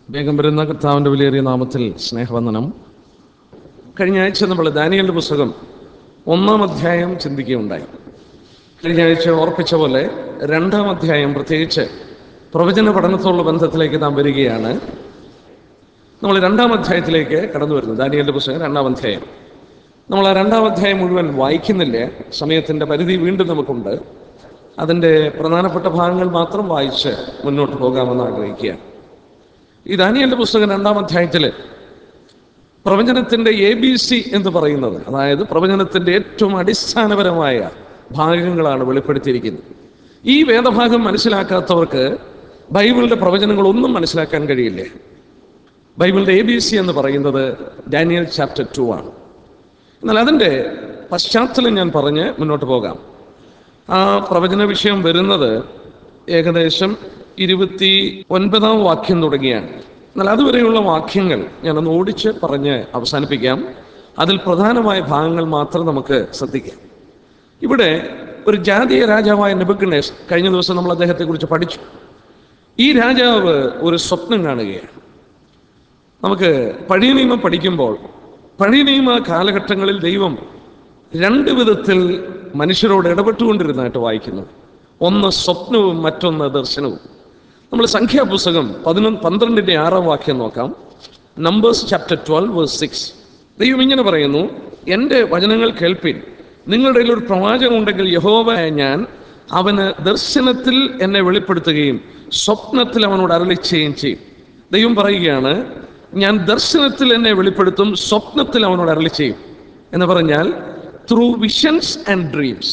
വേഗം വരുന്ന കർത്താവിൻ്റെ വിലയേറിയ നാമത്തിൽ സ്നേഹവന്ദനം കഴിഞ്ഞ ആഴ്ച നമ്മൾ ദാനിയലിൻ്റെ പുസ്തകം ഒന്നാം അധ്യായം ചിന്തിക്കുകയുണ്ടായി കഴിഞ്ഞ ആഴ്ച ഓർപ്പിച്ച പോലെ രണ്ടാം അധ്യായം പ്രത്യേകിച്ച് പ്രവചന പഠനത്തോടുള്ള ബന്ധത്തിലേക്ക് നാം വരികയാണ് നമ്മൾ രണ്ടാം അധ്യായത്തിലേക്ക് കടന്നു വരുന്നു ദാനിയലിൻ്റെ പുസ്തകം രണ്ടാം അധ്യായം നമ്മൾ ആ രണ്ടാം അധ്യായം മുഴുവൻ വായിക്കുന്നില്ല സമയത്തിൻ്റെ പരിധി വീണ്ടും നമുക്കുണ്ട് അതിൻ്റെ പ്രധാനപ്പെട്ട ഭാഗങ്ങൾ മാത്രം വായിച്ച് മുന്നോട്ട് പോകാമെന്ന് ആഗ്രഹിക്കുകയാണ് ഈ ദാനിയലിൻ്റെ പുസ്തകം രണ്ടാം അധ്യായത്തിൽ പ്രവചനത്തിൻ്റെ എ ബി സി എന്ന് പറയുന്നത് അതായത് പ്രവചനത്തിൻ്റെ ഏറ്റവും അടിസ്ഥാനപരമായ ഭാഗങ്ങളാണ് വെളിപ്പെടുത്തിയിരിക്കുന്നത് ഈ വേദഭാഗം മനസ്സിലാക്കാത്തവർക്ക് ബൈബിളിൻ്റെ പ്രവചനങ്ങളൊന്നും മനസ്സിലാക്കാൻ കഴിയില്ല ബൈബിളിൻ്റെ എ ബി സി എന്ന് പറയുന്നത് ഡാനിയൽ ചാപ്റ്റർ ടു ആണ് എന്നാൽ അതിൻ്റെ പശ്ചാത്തലം ഞാൻ പറഞ്ഞ് മുന്നോട്ട് പോകാം ആ പ്രവചന വിഷയം വരുന്നത് ഏകദേശം ഇരുപത്തി ഒൻപതാം വാക്യം തുടങ്ങിയാണ് എന്നാൽ അതുവരെയുള്ള വാക്യങ്ങൾ ഞാനൊന്ന് ഓടിച്ച് പറഞ്ഞ് അവസാനിപ്പിക്കാം അതിൽ പ്രധാനമായ ഭാഗങ്ങൾ മാത്രം നമുക്ക് ശ്രദ്ധിക്കാം ഇവിടെ ഒരു ജാതീയ രാജാവായ നെബുക്കണേസ് കഴിഞ്ഞ ദിവസം നമ്മൾ അദ്ദേഹത്തെക്കുറിച്ച് പഠിച്ചു ഈ രാജാവ് ഒരു സ്വപ്നം കാണുകയാണ് നമുക്ക് പഴയ നിയമം പഠിക്കുമ്പോൾ പഴയ നിയമ കാലഘട്ടങ്ങളിൽ ദൈവം രണ്ട് വിധത്തിൽ മനുഷ്യരോട് ഇടപെട്ടുകൊണ്ടിരുന്നതായിട്ട് വായിക്കുന്നു ഒന്ന് സ്വപ്നവും മറ്റൊന്ന് ദർശനവും നമ്മൾ സംഖ്യാപുസ്തകം പതിനൊന്ന് പന്ത്രണ്ടിൻ്റെ ആറാം വാക്യം നോക്കാം numbers chapter twelve verse six ദൈവം ഇങ്ങനെ പറയുന്നു എൻ്റെ വചനങ്ങൾ കേൾപ്പിൻ നിങ്ങളുടെ കയ്യിൽ ഒരു പ്രവാചകം ഉണ്ടെങ്കിൽ യഹോവയായ ഞാൻ അവന് ദർശനത്തിൽ എന്നെ വെളിപ്പെടുത്തുകയും സ്വപ്നത്തിൽ അവനോട് അരളിച്ചുകയും ചെയ്യും ദൈവം പറയുകയാണ് ഞാൻ ദർശനത്തിൽ എന്നെ വെളിപ്പെടുത്തും സ്വപ്നത്തിൽ അവനോട് അരളി ചെയ്യും എന്ന് പറഞ്ഞാൽ ത്രൂ വിഷൻസ് ആൻഡ് ഡ്രീംസ്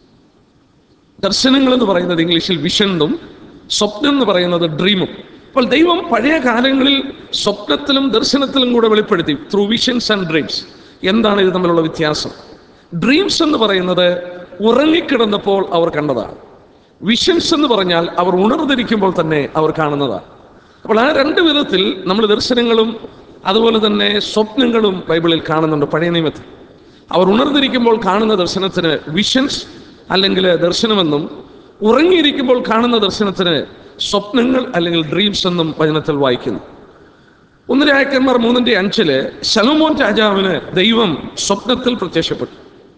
ദർശനങ്ങൾ എന്ന് പറയുന്നത് ഇംഗ്ലീഷിൽ വിഷൻ എന്നും സ്വപ്നം എന്ന് പറയുന്നത് ഡ്രീമും അപ്പോൾ ദൈവം പഴയ കാലങ്ങളിൽ സ്വപ്നത്തിലും ദർശനത്തിലും കൂടെ വെളിപ്പെടുത്തി ത്രൂ വിഷൻസ് ആൻഡ് ഡ്രീംസ് എന്താണ് ഇത് തമ്മിലുള്ള വ്യത്യാസം ഡ്രീംസ് എന്ന് പറയുന്നത് ഉറങ്ങിക്കിടന്നപ്പോൾ അവർ കണ്ടതാണ് വിഷൻസ് എന്ന് പറഞ്ഞാൽ അവർ ഉണർന്നിരിക്കുമ്പോൾ തന്നെ അവർ കാണുന്നതാണ് അപ്പോൾ ആ രണ്ട് വിധത്തിൽ നമ്മൾ ദർശനങ്ങളും അതുപോലെ തന്നെ സ്വപ്നങ്ങളും ബൈബിളിൽ കാണുന്നുണ്ട് പഴയ നിയമത്തിൽ അവർ ഉണർന്നിരിക്കുമ്പോൾ കാണുന്ന ദർശനത്തിന് വിഷൻസ് അല്ലെങ്കിൽ ദർശനമെന്നും ഉറങ്ങിയിരിക്കുമ്പോൾ കാണുന്ന ദർശനത്തിന് സ്വപ്നങ്ങൾ അല്ലെങ്കിൽ ഡ്രീംസ് എന്നും വചനത്തിൽ വായിക്കുന്നു ഒന്ന് രായക്കന്മാർ മൂന്നിന്റെ അഞ്ചില് ശലോമോൻ രാജാവിന് ദൈവം സ്വപ്നത്തിൽ പ്രത്യക്ഷപ്പെട്ടു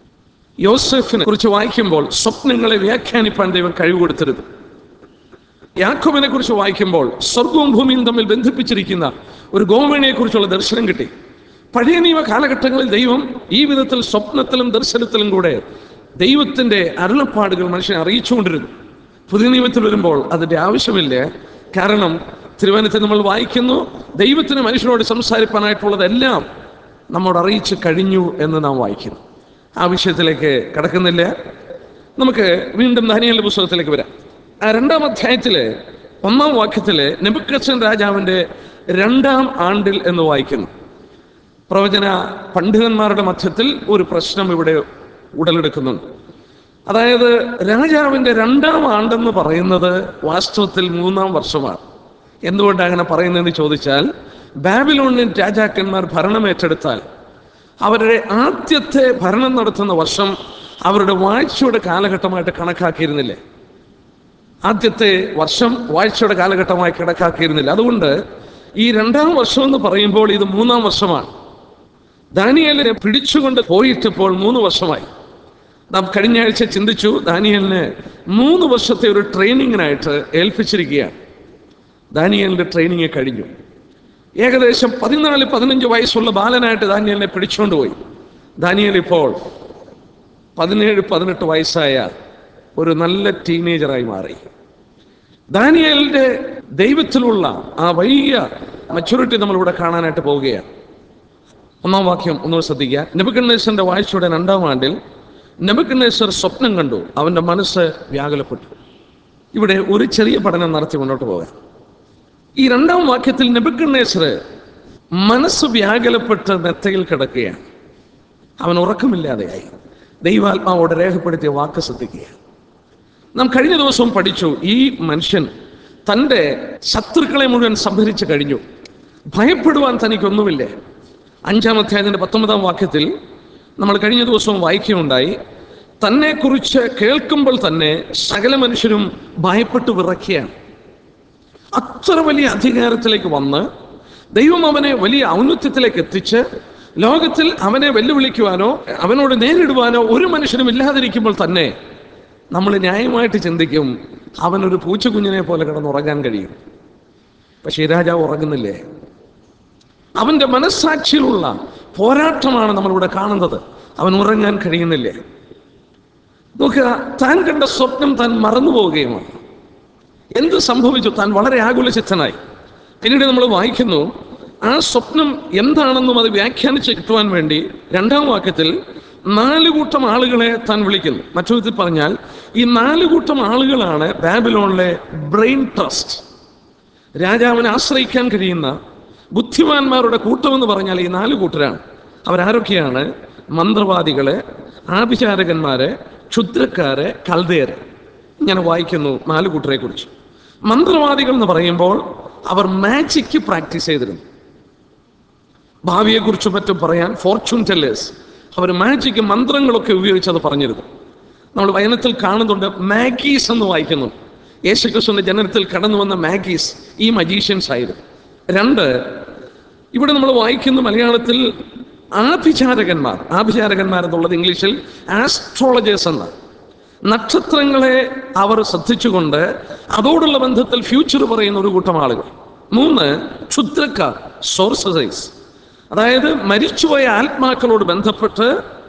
യോസഫിനെ കുറിച്ച് വായിക്കുമ്പോൾ സ്വപ്നങ്ങളെ വ്യാഖ്യാനിപ്പാൻ ദൈവം കഴിവ് കൊടുത്തിരുന്നു യാക്കോബിനെ കുറിച്ച് വായിക്കുമ്പോൾ സ്വർഗവും ഭൂമിയും തമ്മിൽ ബന്ധിപ്പിച്ചിരിക്കുന്ന ഒരു ഗോവണിയെ കുറിച്ചുള്ള ദർശനം കിട്ടി പഴയ നിയമ കാലഘട്ടങ്ങളിൽ ദൈവം ഈ വിധത്തിൽ സ്വപ്നത്തിലും ദർശനത്തിലും കൂടെ ദൈവത്തിന്റെ അരുളപ്പാടുകൾ മനുഷ്യനെ അറിയിച്ചുകൊണ്ടിരുന്നു പുതിയ നിയമത്തിൽ വരുമ്പോൾ അതിന്റെ ആവശ്യമില്ല കാരണം തിരുവനന്തപുരത്ത് നമ്മൾ വായിക്കുന്നു ദൈവത്തിന് മനുഷ്യനോട് സംസാരിപ്പാനായിട്ടുള്ളതെല്ലാം നമ്മോട് അറിയിച്ചു കഴിഞ്ഞു എന്ന് നാം വായിക്കുന്നു ആ വിഷയത്തിലേക്ക് കടക്കുന്നില്ല നമുക്ക് വീണ്ടും ദാനിയലിന്റെ പുസ്തകത്തിലേക്ക് വരാം ആ രണ്ടാം അധ്യായത്തില് ഒന്നാം വാക്യത്തില് നെബുക്കച്ചൻ രാജാവിന്റെ രണ്ടാം ആണ്ടിൽ എന്ന് വായിക്കുന്നു പ്രവചന പണ്ഡിതന്മാരുടെ മധ്യത്തിൽ ഒരു പ്രശ്നം ഇവിടെ ഉടലെടുക്കുന്നുണ്ട് അതായത് രാജാവിന്റെ രണ്ടാം ആണ്ടെന്ന് പറയുന്നത് വാസ്തവത്തിൽ മൂന്നാം വർഷമാണ് എന്തുകൊണ്ടാണ് അങ്ങനെ പറയുന്നതെന്ന് ചോദിച്ചാൽ ബാബിലോണിയൻ രാജാക്കന്മാർ ഭരണം ഏറ്റെടുത്താൽ അവരുടെ ആദ്യത്തെ ഭരണം നടത്തുന്ന വർഷം അവരുടെ വാഴ്ചയുടെ കാലഘട്ടമായിട്ട് കണക്കാക്കിയിരുന്നില്ലേ ആദ്യത്തെ വർഷം വാഴ്ചയുടെ കാലഘട്ടമായി കണക്കാക്കിയിരുന്നില്ല അതുകൊണ്ട് ഈ രണ്ടാം വർഷം എന്ന് പറയുമ്പോൾ ഇത് മൂന്നാം വർഷമാണ് ദാനിയലിനെ പിടിച്ചുകൊണ്ട് പോയിട്ടിപ്പോൾ മൂന്ന് വർഷമായി നാം കഴിഞ്ഞ ആഴ്ച ചിന്തിച്ചു ദാനിയലിന് മൂന്ന് വർഷത്തെ ഒരു ട്രെയിനിങ്ങിനായിട്ട് ഏൽപ്പിച്ചിരിക്കുകയാണ് ദാനിയലിന്റെ ട്രെയിനിങ് കഴിഞ്ഞു ഏകദേശം പതിനാല് പതിനഞ്ച് വയസ്സുള്ള ബാലനായിട്ട് ദാനിയലിനെ പിടിച്ചുകൊണ്ട് പോയി ദാനിയൽ ഇപ്പോൾ പതിനേഴ് പതിനെട്ട് വയസ്സായ ഒരു നല്ല ടീനേജറായി മാറി ദാനിയലിന്റെ ദൈവത്തിലുള്ള ആ വലിയ മച്യൂരിറ്റി നമ്മളിവിടെ കാണാനായിട്ട് പോവുകയാണ് ഒന്നാം വാക്യം ഒന്നുകൂടെ ശ്രദ്ധിക്കുക നെബുക്കണ്ണേശ്വറിന്റെ വാഴ്ചയുടെ രണ്ടാം ആണ്ടിൽ നെബുക്കണ്ണേശ്വർ സ്വപ്നം കണ്ടു അവന്റെ മനസ്സ് വ്യാകുലപ്പെട്ടു ഇവിടെ ഒരു ചെറിയ പഠനം നടത്തി മുന്നോട്ട് പോകാം ഈ രണ്ടാം വാക്യത്തിൽ നെബുക്കണ്ണേശ്വർ മനസ്സ് വ്യാകുലപ്പെട്ട് മെത്തയിൽ കിടക്കുകയാണ് അവൻ ഉറക്കമില്ലാതെയായി ദൈവാത്മാവോട് രേഖപ്പെടുത്തിയ വാക്ക് ശ്രദ്ധിക്കുക നാം കഴിഞ്ഞ ദിവസവും പഠിച്ചു ഈ മനുഷ്യൻ തൻ്റെ ശത്രുക്കളെ മുഴുവൻ സംഭരിച്ചു കഴിഞ്ഞു ഭയപ്പെടുവാൻ തനിക്കൊന്നുമില്ല അഞ്ചാം അധ്യായത്തിന്റെ പത്തൊമ്പതാം വാക്യത്തിൽ നമ്മൾ കഴിഞ്ഞ ദിവസവും വായിക്കുകയുണ്ടായി തന്നെക്കുറിച്ച് കേൾക്കുമ്പോൾ തന്നെ സകല മനുഷ്യരും ഭയപ്പെട്ടു വിറയ്ക്കുകയാണ് അത്ര വലിയ അധികാരത്തിലേക്ക് വന്ന് ദൈവം അവനെ വലിയ ഔന്നത്യത്തിലേക്ക് എത്തിച്ച് ലോകത്തിൽ അവനെ വെല്ലുവിളിക്കുവാനോ അവനോട് നേരിടുവാനോ ഒരു മനുഷ്യനും ഇല്ലാതിരിക്കുമ്പോൾ തന്നെ നമ്മൾ ന്യായമായിട്ട് ചിന്തിക്കും അവനൊരു പൂച്ചക്കുഞ്ഞിനെ പോലെ കിടന്നുറങ്ങാൻ കഴിയും പക്ഷേ ഈ രാജാവ് ഉറങ്ങുന്നില്ലേ അവന്റെ മനസ്സാക്ഷിയിലുള്ള പോരാട്ടമാണ് നമ്മളിവിടെ കാണുന്നത് അവൻ ഉറങ്ങാൻ കഴിയുന്നില്ലേ നോക്കുക താൻ കണ്ട സ്വപ്നം താൻ മറന്നു പോവുകയുമാണ് എന്ത് സംഭവിച്ചു താൻ വളരെ ആകുലചിത്തനായി പിന്നീട് നമ്മൾ വായിക്കുന്നു ആ സ്വപ്നം എന്താണെന്നും അത് വ്യാഖ്യാനിച്ച് കിട്ടുവാൻ വേണ്ടി രണ്ടാം വാക്യത്തിൽ നാല് കൂട്ടം ആളുകളെ താൻ വിളിക്കുന്നു മറ്റു വിധത്തിൽ പറഞ്ഞാൽ ഈ നാല് കൂട്ടം ആളുകളാണ് ബാബിലോണിലെ ബ്രെയിൻ ട്രസ്റ്റ് രാജാവിനെ ആശ്രയിക്കാൻ കഴിയുന്ന ബുദ്ധിമാന്മാരുടെ കൂട്ടമെന്ന് പറഞ്ഞാൽ ഈ നാല് കൂട്ടരാണ് അവരാരൊക്കെയാണ് മന്ത്രവാദികളെ ആഭിചാരകന്മാരെ ക്ഷുദ്രക്കാരെ കൽതേരെ ഇങ്ങനെ വായിക്കുന്നു നാല് കൂട്ടരെ കുറിച്ച് മന്ത്രവാദികൾ എന്ന് പറയുമ്പോൾ അവർ മാജിക്ക് പ്രാക്ടീസ് ചെയ്തിരുന്നു ഭാവിയെക്കുറിച്ച് മറ്റും പറയാൻ ഫോർച്യൂൺ ടെല്ലേഴ്സ് അവർ മാജിക്ക് മന്ത്രങ്ങളൊക്കെ ഉപയോഗിച്ച് അത് പറഞ്ഞിരുന്നു നമ്മൾ വയനത്തിൽ കാണുന്നുണ്ട് മാഗീസ് എന്ന് വായിക്കുന്നു യേശുക്രിസ്തുവിന്റെ ജനനത്തിൽ കടന്നു വന്ന മാഗീസ് ഈ മജീഷ്യൻസ് ആയിരുന്നു രണ്ട് ഇവിടെ നമ്മൾ വായിക്കുന്നു മലയാളത്തിൽ ആഭിചാരകന്മാർ ആഭിചാരകന്മാർ എന്നുള്ളത് ഇംഗ്ലീഷിൽ ആസ്ട്രോളജേഴ്സ് എന്ന് നക്ഷത്രങ്ങളെ അവർ ശ്രദ്ധിച്ചുകൊണ്ട് അതോടുള്ള ബന്ധത്തിൽ ഫ്യൂച്ചർ പറയുന്ന ഒരു കൂട്ടം ആളുകൾ മൂന്ന് ക്ഷുദ്രക്കാർ സോർസസൈസ് അതായത് മരിച്ചുപോയ ആത്മാക്കളോട് ബന്ധപ്പെട്ട്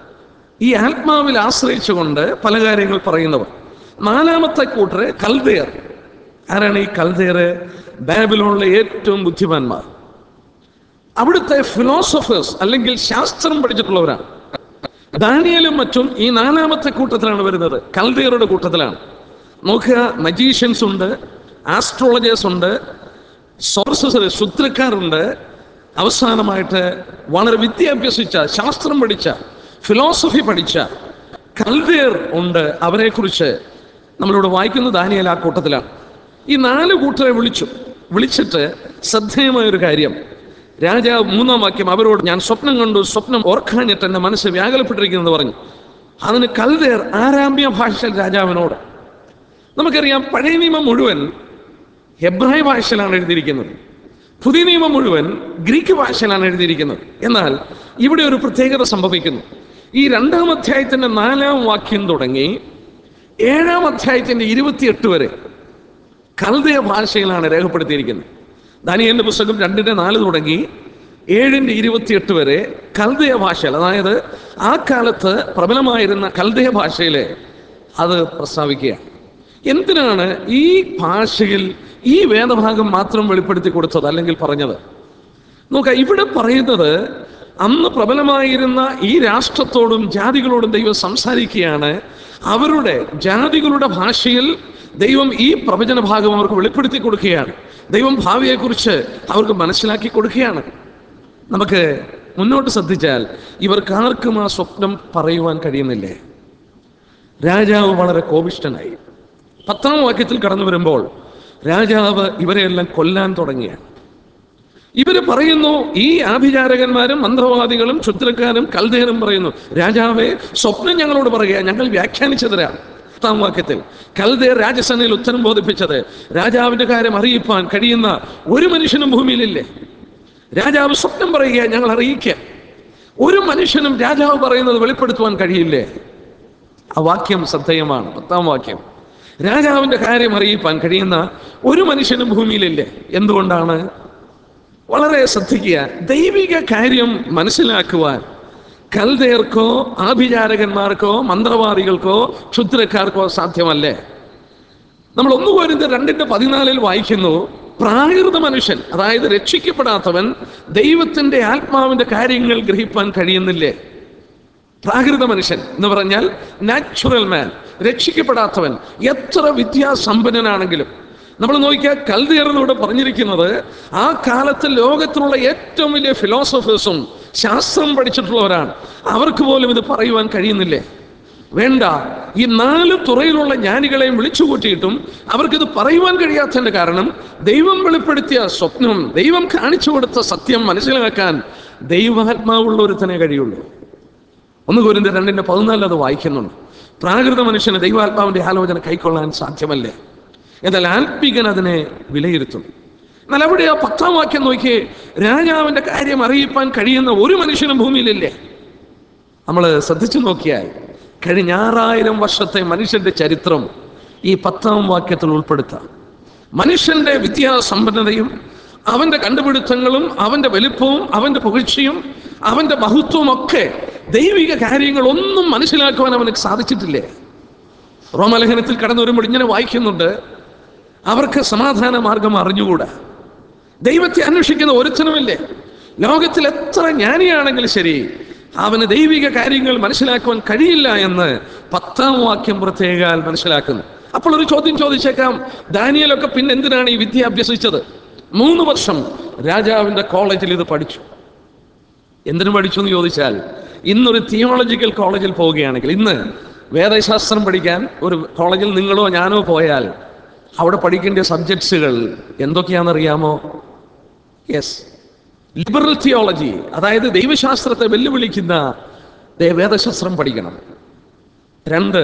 ഈ ആത്മാവിൽ ആശ്രയിച്ചുകൊണ്ട് പല കാര്യങ്ങൾ പറയുന്നവർ നാലാമത്തെ കൂട്ടര് കൽദേർ ആരാണ് ഈ കൽദേർ ബാബിലോണിലെ ഏറ്റവും ബുദ്ധിമാന്മാർ അവിടുത്തെ ഫിലോസഫേഴ്സ് അല്ലെങ്കിൽ ശാസ്ത്രം പഠിച്ചിട്ടുള്ളവരാണ് ദാനിയലും മറ്റും ഈ നാലാമത്തെ കൂട്ടത്തിലാണ് വരുന്നത് കൽദേറുടെ കൂട്ടത്തിലാണ് നോക്കുക മജീഷ്യൻസ് ഉണ്ട് ആസ്ട്രോളജേഴ്സ് ഉണ്ട് സോർസസ് ശുദ്രക്കാരുണ്ട് അവസാനമായിട്ട് വളരെ വിദ്യ അഭ്യസിച്ച ശാസ്ത്രം പഠിച്ച ഫിലോസഫി പഠിച്ച കൽദേർ ഉണ്ട് അവരെക്കുറിച്ച് നമ്മളിവിടെ വായിക്കുന്ന ദാനിയൽ ആ കൂട്ടത്തിലാണ് ഈ നാല് കൂട്ടരെ വിളിച്ചു വിളിച്ചിട്ട് ശ്രദ്ധേയമായ ഒരു കാര്യം രാജാവ് മൂന്നാം വാക്യം അവരോട് ഞാൻ സ്വപ്നം കണ്ടു സ്വപ്നം ഓർക്കാഞ്ഞിട്ട് എൻ്റെ മനസ്സ് വ്യാകുലപ്പെട്ടിരിക്കുന്നത് പറഞ്ഞു അതിന് കൽദേർ ആരാമ്യ ഭാഷയിൽ രാജാവിനോട് നമുക്കറിയാം പഴയ നിയമം മുഴുവൻ ഹെബ്രായ ഭാഷയിലാണ് എഴുതിയിരിക്കുന്നത് പുതിയ നിയമം മുഴുവൻ ഗ്രീക്ക് ഭാഷയിലാണ് എഴുതിയിരിക്കുന്നത് എന്നാൽ ഇവിടെ ഒരു പ്രത്യേകത സംഭവിക്കുന്നു ഈ രണ്ടാം അധ്യായത്തിന്റെ നാലാം വാക്യം തുടങ്ങി ഏഴാം അധ്യായത്തിന്റെ ഇരുപത്തിയെട്ട് വരെ കൽതയ ഭാഷയിലാണ് രേഖപ്പെടുത്തിയിരിക്കുന്നത് ദാനിയന്റെ പുസ്തകം രണ്ടിന്റെ നാല് തുടങ്ങി ഏഴിന്റെ ഇരുപത്തിയെട്ട് വരെ കൽതയ ഭാഷയിൽ അതായത് ആ കാലത്ത് പ്രബലമായിരുന്ന കൽതയ ഭാഷയിലെ അത് പ്രസ്താവിക്കുകയാണ് എന്തിനാണ് ഈ ഭാഷയിൽ ഈ വേദഭാഗം മാത്രം വെളിപ്പെടുത്തി കൊടുത്തത് അല്ലെങ്കിൽ പറഞ്ഞത് നോക്ക ഇവിടെ പറയുന്നത് അന്ന് പ്രബലമായിരുന്ന ഈ രാഷ്ട്രത്തോടും ജാതികളോടും ദൈവം സംസാരിക്കുകയാണ് അവരുടെ ജാതികളുടെ ഭാഷയിൽ ദൈവം ഈ പ്രവചന ഭാഗം അവർക്ക് വെളിപ്പെടുത്തി കൊടുക്കുകയാണ് ദൈവം ഭാവിയെക്കുറിച്ച് അവർക്ക് മനസ്സിലാക്കി കൊടുക്കുകയാണ് നമുക്ക് മുന്നോട്ട് ശ്രദ്ധിച്ചാൽ ഇവർക്ക് ആർക്കും ആ സ്വപ്നം പറയുവാൻ കഴിയുന്നില്ലേ രാജാവ് വളരെ കോപിഷ്ടനായി പത്താം വാക്യത്തിൽ കടന്നു വരുമ്പോൾ രാജാവ് ഇവരെയെല്ലാം കൊല്ലാൻ തുടങ്ങിയാണ് ഇവര് പറയുന്നു ഈ ആഭിചാരകന്മാരും മന്ത്രവാദികളും ക്ഷുദ്രക്കാരും കൽദേരും പറയുന്നു രാജാവേ സ്വപ്നം ഞങ്ങളോട് പറയുക ഞങ്ങൾ വ്യാഖ്യാനിച്ചു തരാം പത്താം വാക്യത്തിൽ കൽദേർ രാജസേനയിൽ ഉത്തരം ബോധിപ്പിച്ചത് രാജാവിന്റെ കാര്യം അറിയിപ്പാൻ കഴിയുന്ന ഒരു മനുഷ്യനും ഭൂമിയിലില്ലേ രാജാവ് സ്വപ്നം പറയുക ഞങ്ങൾ അറിയിക്കുക ഒരു മനുഷ്യനും രാജാവ് പറയുന്നത് വെളിപ്പെടുത്തുവാൻ കഴിയില്ലേ ആ വാക്യം ശ്രദ്ധേയമാണ് പത്താം വാക്യം രാജാവിന്റെ കാര്യം അറിയിപ്പാൻ കഴിയുന്ന ഒരു മനുഷ്യനും ഭൂമിയിലില്ലേ എന്തുകൊണ്ടാണ് വളരെ ശ്രദ്ധിക്കുക ദൈവിക കാര്യം മനസ്സിലാക്കുവാൻ കൽദേർക്കോ ആഭിചാരകന്മാർക്കോ മന്ത്രവാദികൾക്കോ ക്ഷുദ്രക്കാർക്കോ സാധ്യമല്ലേ നമ്മൾ ഒന്ന് പോരുന്നത് രണ്ടിന്റെ പതിനാലിൽ വായിക്കുന്നു പ്രാകൃത മനുഷ്യൻ അതായത് രക്ഷിക്കപ്പെടാത്തവൻ ദൈവത്തിന്റെ ആത്മാവിന്റെ കാര്യങ്ങൾ ഗ്രഹിപ്പാൻ കഴിയുന്നില്ലേ പ്രാകൃത മനുഷ്യൻ എന്ന് പറഞ്ഞാൽ നാച്ചുറൽ മാൻ രക്ഷിക്കപ്പെടാത്തവൻ എത്ര വിദ്യാസമ്പന്നനാണെങ്കിലും നമ്മൾ നോക്കിയാൽ കൽതിയറിലൂടെ പറഞ്ഞിരിക്കുന്നത് ആ കാലത്ത് ലോകത്തിലുള്ള ഏറ്റവും വലിയ ഫിലോസഫേഴ്സും ശാസ്ത്രം പഠിച്ചിട്ടുള്ളവരാണ് അവർക്ക് പോലും ഇത് പറയുവാൻ കഴിയുന്നില്ലേ വേണ്ട ഈ നാല് തുറയിലുള്ള ജ്ഞാനികളെയും വിളിച്ചു കൂട്ടിയിട്ടും അവർക്കിത് പറയുവാൻ കഴിയാത്തതിന്റെ കാരണം ദൈവം വെളിപ്പെടുത്തിയ സ്വപ്നം ദൈവം കാണിച്ചു കൊടുത്ത സത്യം മനസ്സിലാക്കാൻ ദൈവാത്മാവുള്ള ഒരുത്തനെ കഴിയുള്ളൂ ഒന്ന് കോരിന്റെ രണ്ടിന്റെ പതിനാലിൽ അത് വായിക്കുന്നുണ്ട് പ്രാകൃത മനുഷ്യന് ദൈവാത്മാവിന്റെ ആലോചന കൈക്കൊള്ളാൻ സാധ്യമല്ലേ എന്നാൽ ആത്മികൻ അതിനെ വിലയിരുത്തും എന്നാൽ അവിടെ ആ പത്താം വാക്യം നോക്കിയേ രാജാവിന്റെ കാര്യം അറിയിപ്പാൻ കഴിയുന്ന ഒരു മനുഷ്യനും ഭൂമിയിലില്ലേ നമ്മൾ ശ്രദ്ധിച്ചു നോക്കിയാൽ കഴിഞ്ഞ ആറായിരം വർഷത്തെ മനുഷ്യന്റെ ചരിത്രം ഈ പത്താം വാക്യത്തിൽ ഉൾപ്പെടുത്താം മനുഷ്യന്റെ വിദ്യാസമ്പന്നതയും അവന്റെ കണ്ടുപിടുത്തങ്ങളും അവന്റെ വലിപ്പവും അവന്റെ പുകഴ്ചയും അവന്റെ മഹത്വവും ഒക്കെ ദൈവിക കാര്യങ്ങൾ ഒന്നും മനസ്സിലാക്കുവാൻ അവന് സാധിച്ചിട്ടില്ലേ റോമലേഖനത്തിൽ കടന്നു വരുമ്പോൾ ഇങ്ങനെ വായിക്കുന്നുണ്ട് അവർക്ക് സമാധാന മാർഗം അറിഞ്ഞുകൂടാ ദൈവത്തെ അന്വേഷിക്കുന്ന ഒരുത്തനുമില്ലേ ലോകത്തിൽ എത്ര ജ്ഞാനിയാണെങ്കിലും ശരി അവന് ദൈവിക കാര്യങ്ങൾ മനസ്സിലാക്കുവാൻ കഴിയില്ല എന്ന് പത്താം വാക്യം പ്രത്യേകാൽ മനസ്സിലാക്കുന്നു അപ്പോൾ ഒരു ചോദ്യം ചോദിച്ചേക്കാം ദാനിയലൊക്കെ പിന്നെ എന്തിനാണ് ഈ വിദ്യ അഭ്യസിച്ചത് മൂന്ന് വർഷം രാജാവിന്റെ കോളേജിൽ ഇത് പഠിച്ചു എന്തിനു പഠിച്ചു എന്ന് ചോദിച്ചാൽ ഇന്നൊരു തിയോളജിക്കൽ കോളേജിൽ പോവുകയാണെങ്കിൽ ഇന്ന് വേദശാസ്ത്രം പഠിക്കാൻ ഒരു കോളേജിൽ നിങ്ങളോ ഞാനോ പോയാൽ അവിടെ പഠിക്കേണ്ട സബ്ജക്ട്സുകൾ എന്തൊക്കെയാണെന്നറിയാമോ യെസ് ലിബറൽ തിയോളജി അതായത് ദൈവശാസ്ത്രത്തെ വെല്ലുവിളിക്കുന്ന ദേ- വേദശാസ്ത്രം പഠിക്കണം രണ്ട്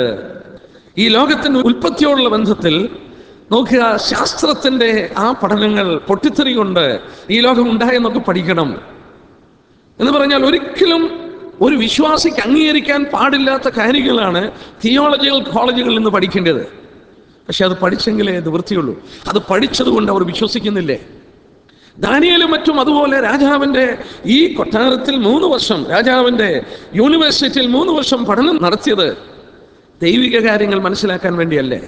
ഈ ലോകത്തിന്റെ ഉൽപ്പത്തിയോടുള്ള ബന്ധത്തിൽ നോക്കുക ശാസ്ത്രത്തിന്റെ ആ പഠനങ്ങൾ പൊട്ടിത്തെറി കൊണ്ട് ഈ ലോകം ഉണ്ടായെന്നൊക്കെ പഠിക്കണം എന്ന് പറഞ്ഞാൽ ഒരിക്കലും ഒരു വിശ്വാസിക്ക് അംഗീകരിക്കാൻ പാടില്ലാത്ത കാര്യങ്ങളാണ് തിയോളജിക്കൽ കോളേജുകളിൽ നിന്ന് പഠിക്കേണ്ടത് പക്ഷെ അത് പഠിച്ചെങ്കിലേ നിവൃത്തിയുള്ളൂ അത് പഠിച്ചതുകൊണ്ട് അവർ വിശ്വസിക്കുന്നില്ലേ ദാനിയലും മറ്റും അതുപോലെ രാജാവിന്റെ ഈ കൊട്ടാരത്തിൽ മൂന്ന് വർഷം രാജാവിന്റെ യൂണിവേഴ്സിറ്റിയിൽ മൂന്ന് വർഷം പഠനം നടത്തിയത് ദൈവിക കാര്യങ്ങൾ മനസ്സിലാക്കാൻ വേണ്ടിയല്ലേ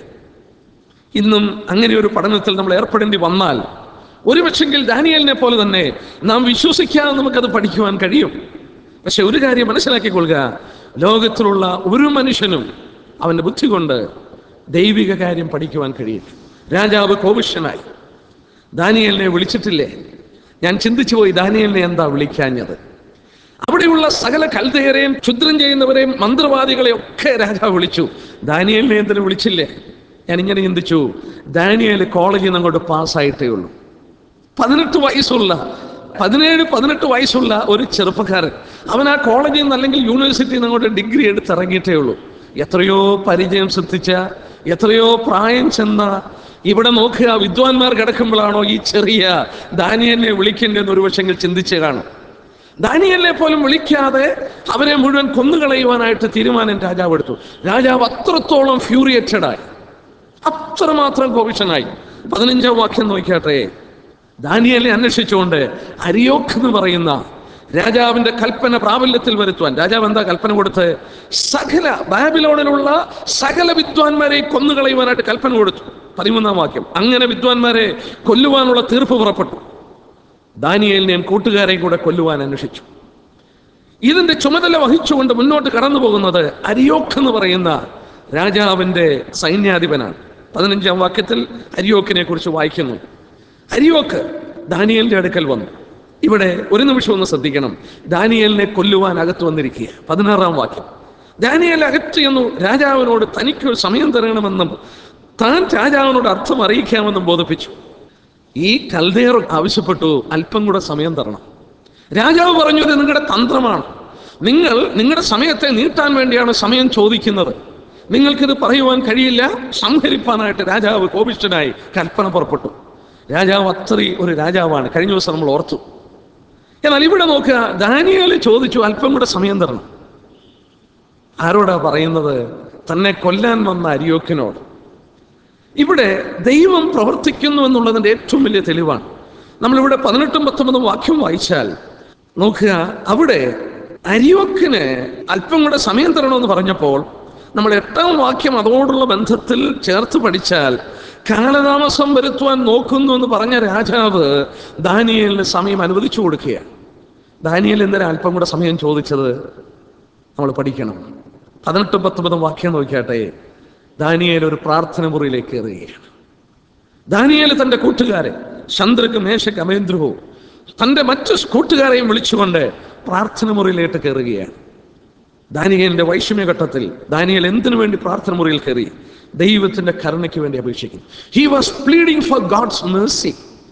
ഇന്നും അങ്ങനെ ഒരു പഠനത്തിൽ നമ്മൾ ഏർപ്പെടേണ്ടി വന്നാൽ ഒരു പക്ഷെങ്കിൽ ദാനിയലിനെ പോലെ തന്നെ നാം വിശ്വസിക്കാതെ നമുക്കത് പഠിക്കുവാൻ കഴിയും പക്ഷെ ഒരു കാര്യം മനസ്സിലാക്കിക്കൊള്ളുക ലോകത്തിലുള്ള ഒരു മനുഷ്യനും അവൻ്റെ ബുദ്ധി കൊണ്ട് ദൈവിക കാര്യം പഠിക്കുവാൻ കഴിയും രാജാവ് കോവിഷ്യനായി ദാനിയലിനെ വിളിച്ചിട്ടില്ലേ ഞാൻ ചിന്തിച്ചു പോയി ദാനിയലിനെ എന്താ വിളിക്കാഞ്ഞത് അവിടെയുള്ള സകല കൽതയരെയും ക്ഷുദ്രം ചെയ്യുന്നവരെയും മന്ത്രവാദികളെയും ഒക്കെ രാജാവ് വിളിച്ചു ദാനിയലിനെ എന്തിനു വിളിച്ചില്ലേ ഞാൻ ഇങ്ങനെ ചിന്തിച്ചു ദാനിയൽ കോളേജിൽ നിന്ന് അങ്ങോട്ട് പാസ്സായിട്ടേ ഉള്ളൂ പതിനെട്ട് വയസ്സുള്ള പതിനേഴ് പതിനെട്ട് വയസ്സുള്ള ഒരു ചെറുപ്പക്കാരൻ അവൻ ആ കോളേജിൽ നിന്ന് അല്ലെങ്കിൽ യൂണിവേഴ്സിറ്റിയിൽ നിന്ന് അങ്ങോട്ട് ഡിഗ്രി എടുത്ത് ഇറങ്ങിയിട്ടേ ഉള്ളൂ എത്രയോ പരിചയം ശ്രദ്ധിച്ച എത്രയോ പ്രായം ചെന്ന ഇവിടെ നോക്കുക വിദ്വാൻമാർ കിടക്കുമ്പോഴാണോ ഈ ചെറിയ ദാനിയലിനെ വിളിക്കേണ്ടതെന്ന് ഒരു പക്ഷെങ്കിൽ ചിന്തിച്ച് കാണും ദാനിയലിനെ പോലും വിളിക്കാതെ അവരെ മുഴുവൻ കൊന്നുകളയുവാനായിട്ട് തീരുമാനം രാജാവ് എടുത്തു രാജാവ് അത്രത്തോളം ഫ്യൂറിയേറ്റഡായി അത്രമാത്രം കോപിഷനായി പതിനഞ്ചാം വാക്യം നോക്കിയാട്ടെ ദാനിയലിനെ അന്വേഷിച്ചുകൊണ്ട് അരിയോക്ക് എന്ന് പറയുന്ന രാജാവിന്റെ കൽപ്പന പ്രാബല്യത്തിൽ വരുത്തുവാൻ രാജാവ് എന്താ കൽപ്പന കൊടുത്ത് സകല ബാബിലോണിലുള്ള സകല വിദ്വാൻമാരെ കൊന്നുകളയുവാനായിട്ട് കൽപ്പന കൊടുത്തു പതിമൂന്നാം വാക്യം അങ്ങനെ വിദ്വാൻമാരെ കൊല്ലുവാനുള്ള തീർപ്പ് പുറപ്പെട്ടു ദാനിയേലിനെയും കൂട്ടുകാരെയും കൂടെ കൊല്ലുവാൻ അന്വേഷിച്ചു ഇതിന്റെ ചുമതല വഹിച്ചുകൊണ്ട് മുന്നോട്ട് കടന്നു പോകുന്നത് അരിയോക്ക് എന്ന് പറയുന്ന രാജാവിന്റെ സൈന്യാധിപനാണ് പതിനഞ്ചാം വാക്യത്തിൽ അരിയോക്കിനെ കുറിച്ച് വായിക്കുന്നു അരിയോക്ക് ദാനിയലിന്റെ അടുക്കൽ വന്നു ഇവിടെ ഒരു നിമിഷം ഒന്ന് ശ്രദ്ധിക്കണം ദാനിയലിനെ കൊല്ലുവാൻ അകത്ത് വന്നിരിക്കുക പതിനാറാം വാക്യം ദാനിയൽ അകത്ത് ചെന്നു രാജാവിനോട് തനിക്കൊരു സമയം തരണമെന്നും താൻ രാജാവിനോട് അർത്ഥം അറിയിക്കാമെന്നും ബോധിപ്പിച്ചു ഈ കൽദേർ ആവശ്യപ്പെട്ടു അല്പം കൂടെ സമയം തരണം രാജാവ് പറഞ്ഞു ഇത് നിങ്ങളുടെ തന്ത്രമാണ് നിങ്ങൾ നിങ്ങളുടെ സമയത്തെ നീട്ടാൻ വേണ്ടിയാണ് സമയം ചോദിക്കുന്നത് നിങ്ങൾക്കിത് പറയുവാൻ കഴിയില്ല സംഹരിപ്പാനായിട്ട് രാജാവ് കോപിഷ്ഠനായി കൽപ്പന പുറപ്പെട്ടു രാജാവ് അത്രയും ഒരു രാജാവാണ് കഴിഞ്ഞ ദിവസം നമ്മൾ ഓർത്തു എന്നാൽ ഇവിടെ നോക്കുക ദാനിയേൽ ചോദിച്ചു അല്പം കൂടെ സമയം തരണം ആരോടാ പറയുന്നത് തന്നെ കൊല്ലാൻ വന്ന അരിയോക്കിനോട് ഇവിടെ ദൈവം പ്രവർത്തിക്കുന്നു എന്നുള്ളതിൻ്റെ ഏറ്റവും വലിയ തെളിവാണ് നമ്മളിവിടെ പതിനെട്ടും പത്തൊമ്പതും വാക്യം വായിച്ചാൽ നോക്കുക അവിടെ അരിയോക്കിന് അല്പം കൂടെ സമയം തരണമെന്ന് പറഞ്ഞപ്പോൾ നമ്മൾ എട്ടാം വാക്യം അതോടുള്ള ബന്ധത്തിൽ ചേർത്ത് പഠിച്ചാൽ കാലതാമസം വരുത്തുവാൻ നോക്കുന്നു എന്ന് പറഞ്ഞ രാജാവ് ദാനിയലിന് സമയം അനുവദിച്ചു കൊടുക്കുകയാണ് ദാനിയൽ എന്തിനാ അല്പം കൂടെ സമയം ചോദിച്ചത് നമ്മൾ പഠിക്കണം പതിനെട്ടും പത്തൊമ്പതും വാക്യം നോക്കിയാട്ടെ ദാനിയേൽ ഒരു പ്രാർത്ഥന മുറിയിലേക്ക് കയറുകയാണ് ദാനിയേൽ തൻ്റെ കൂട്ടുകാരെ ചന്ദ്രക്ക് മേശക്ക് അമേന്ദ്രവും തൻ്റെ മറ്റു കൂട്ടുകാരെയും വിളിച്ചുകൊണ്ട് പ്രാർത്ഥന മുറിയിലേക്ക് കയറുകയാണ് ദാനിയേലിന്റെ വൈഷമ്യഘട്ടത്തിൽ ദാനിയേൽ എന്തിനു വേണ്ടി പ്രാർത്ഥന മുറിയിൽ കയറി ദൈവത്തിന്റെ കരുണയ്ക്ക് വേണ്ടി അപേക്ഷിക്കുന്നു he was pleading for God's mercy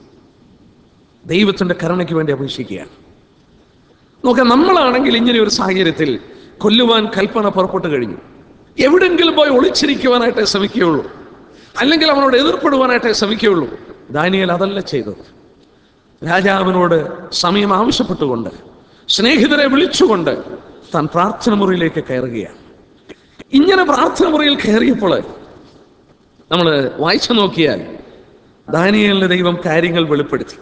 ദൈവത്തിന്റെ കരുണയ്ക്ക് വേണ്ടി അപേക്ഷിക്കുകയാണ് നോക്കാം നമ്മളാണെങ്കിൽ ഇങ്ങനെ ഒരു സാഹചര്യത്തിൽ കൊല്ലുവാൻ കൽപ്പന പുറപ്പെട്ടു കഴിഞ്ഞു എവിടെങ്കിലും പോയി ഒളിച്ചിരിക്കുവാനായിട്ട് ശ്രമിക്കുകയുള്ളൂ അല്ലെങ്കിൽ അവനോട് എതിർപ്പെടുവാനായിട്ടേ ശ്രമിക്കുകയുള്ളൂ ദാനിയേൽ അതല്ല ചെയ്തത് രാജാവിനോട് സമയം ആവശ്യപ്പെട്ടുകൊണ്ട് സ്നേഹിതരെ വിളിച്ചുകൊണ്ട് താൻ പ്രാർത്ഥന മുറിയിലേക്ക് കയറുകയാണ് ഇങ്ങനെ പ്രാർത്ഥന മുറിയിൽ കയറിയപ്പോൾ നമ്മൾ വായിച്ചു നോക്കിയാൽ ദാനിയലിന് ദൈവം കാര്യങ്ങൾ വെളിപ്പെടുത്തി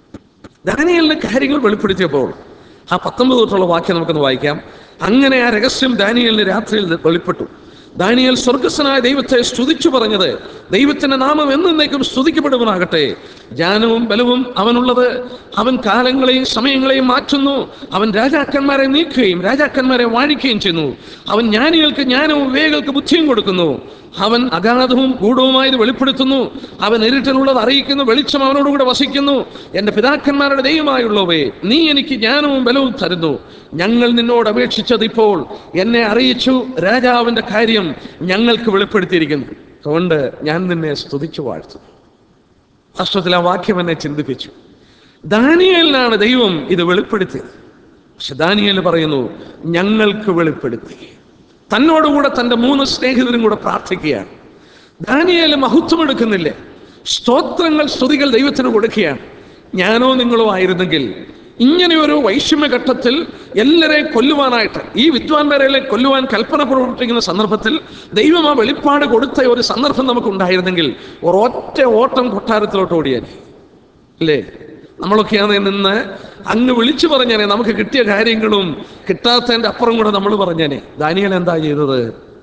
ദാനിയലിന് കാര്യങ്ങൾ വെളിപ്പെടുത്തിയപ്പോൾ ആ പത്തൊമ്പത് തൊട്ടുള്ള വാക്യം നമുക്കൊന്ന് വായിക്കാം അങ്ങനെ ആ രഹസ്യം ദാനിയലിന് രാത്രിയിൽ വെളിപ്പെട്ടു ദാനിയൽ സ്വർഗസ്വനായ ദൈവത്തെ സ്തുതിച്ചു പറഞ്ഞത് ദൈവത്തിന്റെ നാമം എന്നേക്കും സ്തുതിക്കപ്പെടുവനാകട്ടെ ജ്ഞാനവും ബലവും അവനുള്ളത് അവൻ കാലങ്ങളെയും സമയങ്ങളെയും മാറ്റുന്നു അവൻ രാജാക്കന്മാരെ നീക്കുകയും രാജാക്കന്മാരെ വാഴിക്കുകയും ചെയ്യുന്നു അവൻ ജ്ഞാനികൾക്ക് ജ്ഞാനവും വിവേകൾക്ക് ബുദ്ധിയും കൊടുക്കുന്നു അവൻ അഗാധവും ഗൂഢവുമായത് വെളിപ്പെടുത്തുന്നു അവൻ ഇരുട്ടിലുള്ളത് അറിയിക്കുന്നു വെളിച്ചം അവനോടുകൂടെ വസിക്കുന്നു എൻ്റെ പിതാക്കന്മാരുടെ ദൈവമായുള്ളവേ നീ എനിക്ക് ജ്ഞാനവും ബലവും തരുന്നു ഞങ്ങൾ നിന്നോട് അപേക്ഷിച്ചത് ഇപ്പോൾ എന്നെ അറിയിച്ചു രാജാവിൻ്റെ കാര്യം ഞങ്ങൾക്ക് വെളിപ്പെടുത്തിയിരിക്കുന്നു അതുകൊണ്ട് ഞാൻ നിന്നെ സ്തുതിച്ചു വാഴ്ത്തുന്നു വാസ്തവത്തിൽ ആ വാക്യം എന്നെ ചിന്തിപ്പിച്ചു ദാനിയലിനാണ് ദൈവം ഇത് വെളിപ്പെടുത്തിയത് പക്ഷെ ദാനിയൽ പറയുന്നു ഞങ്ങൾക്ക് വെളിപ്പെടുത്തി തന്നോടുകൂടെ തൻ്റെ മൂന്ന് സ്നേഹിതരും കൂടെ പ്രാർത്ഥിക്കുകയാണ് ദാനിയേൽ മഹത്വം എടുക്കുന്നില്ലേ സ്തോത്രങ്ങൾ സ്തുതികൾ ദൈവത്തിന് കൊടുക്കുകയാണ് ഞാനോ നിങ്ങളോ ആയിരുന്നെങ്കിൽ ഇങ്ങനെയൊരു വൈഷമ്യഘട്ടത്തിൽ എല്ലാരെയും കൊല്ലുവാനായിട്ട് ഈ വിദ്വാൻമാരെല്ലാം കൊല്ലുവാൻ കൽപ്പന പ്രവർത്തിക്കുന്ന സന്ദർഭത്തിൽ ദൈവം ആ വെളിപ്പാട് കൊടുത്ത ഒരു സന്ദർഭം നമുക്ക് ഉണ്ടായിരുന്നെങ്കിൽ ഒരൊറ്റ ഓട്ടം കൊട്ടാരത്തിലോട്ട് ഓടിയാൽ അല്ലേ നമ്മളൊക്കെയാണ് നിന്ന് അങ്ങ് വിളിച്ചു പറഞ്ഞേനെ നമുക്ക് കിട്ടിയ കാര്യങ്ങളും കിട്ടാത്തതിൻ്റെ അപ്പുറം കൂടെ നമ്മൾ പറഞ്ഞേനെ ദാനിയൽ എന്താ ചെയ്തത്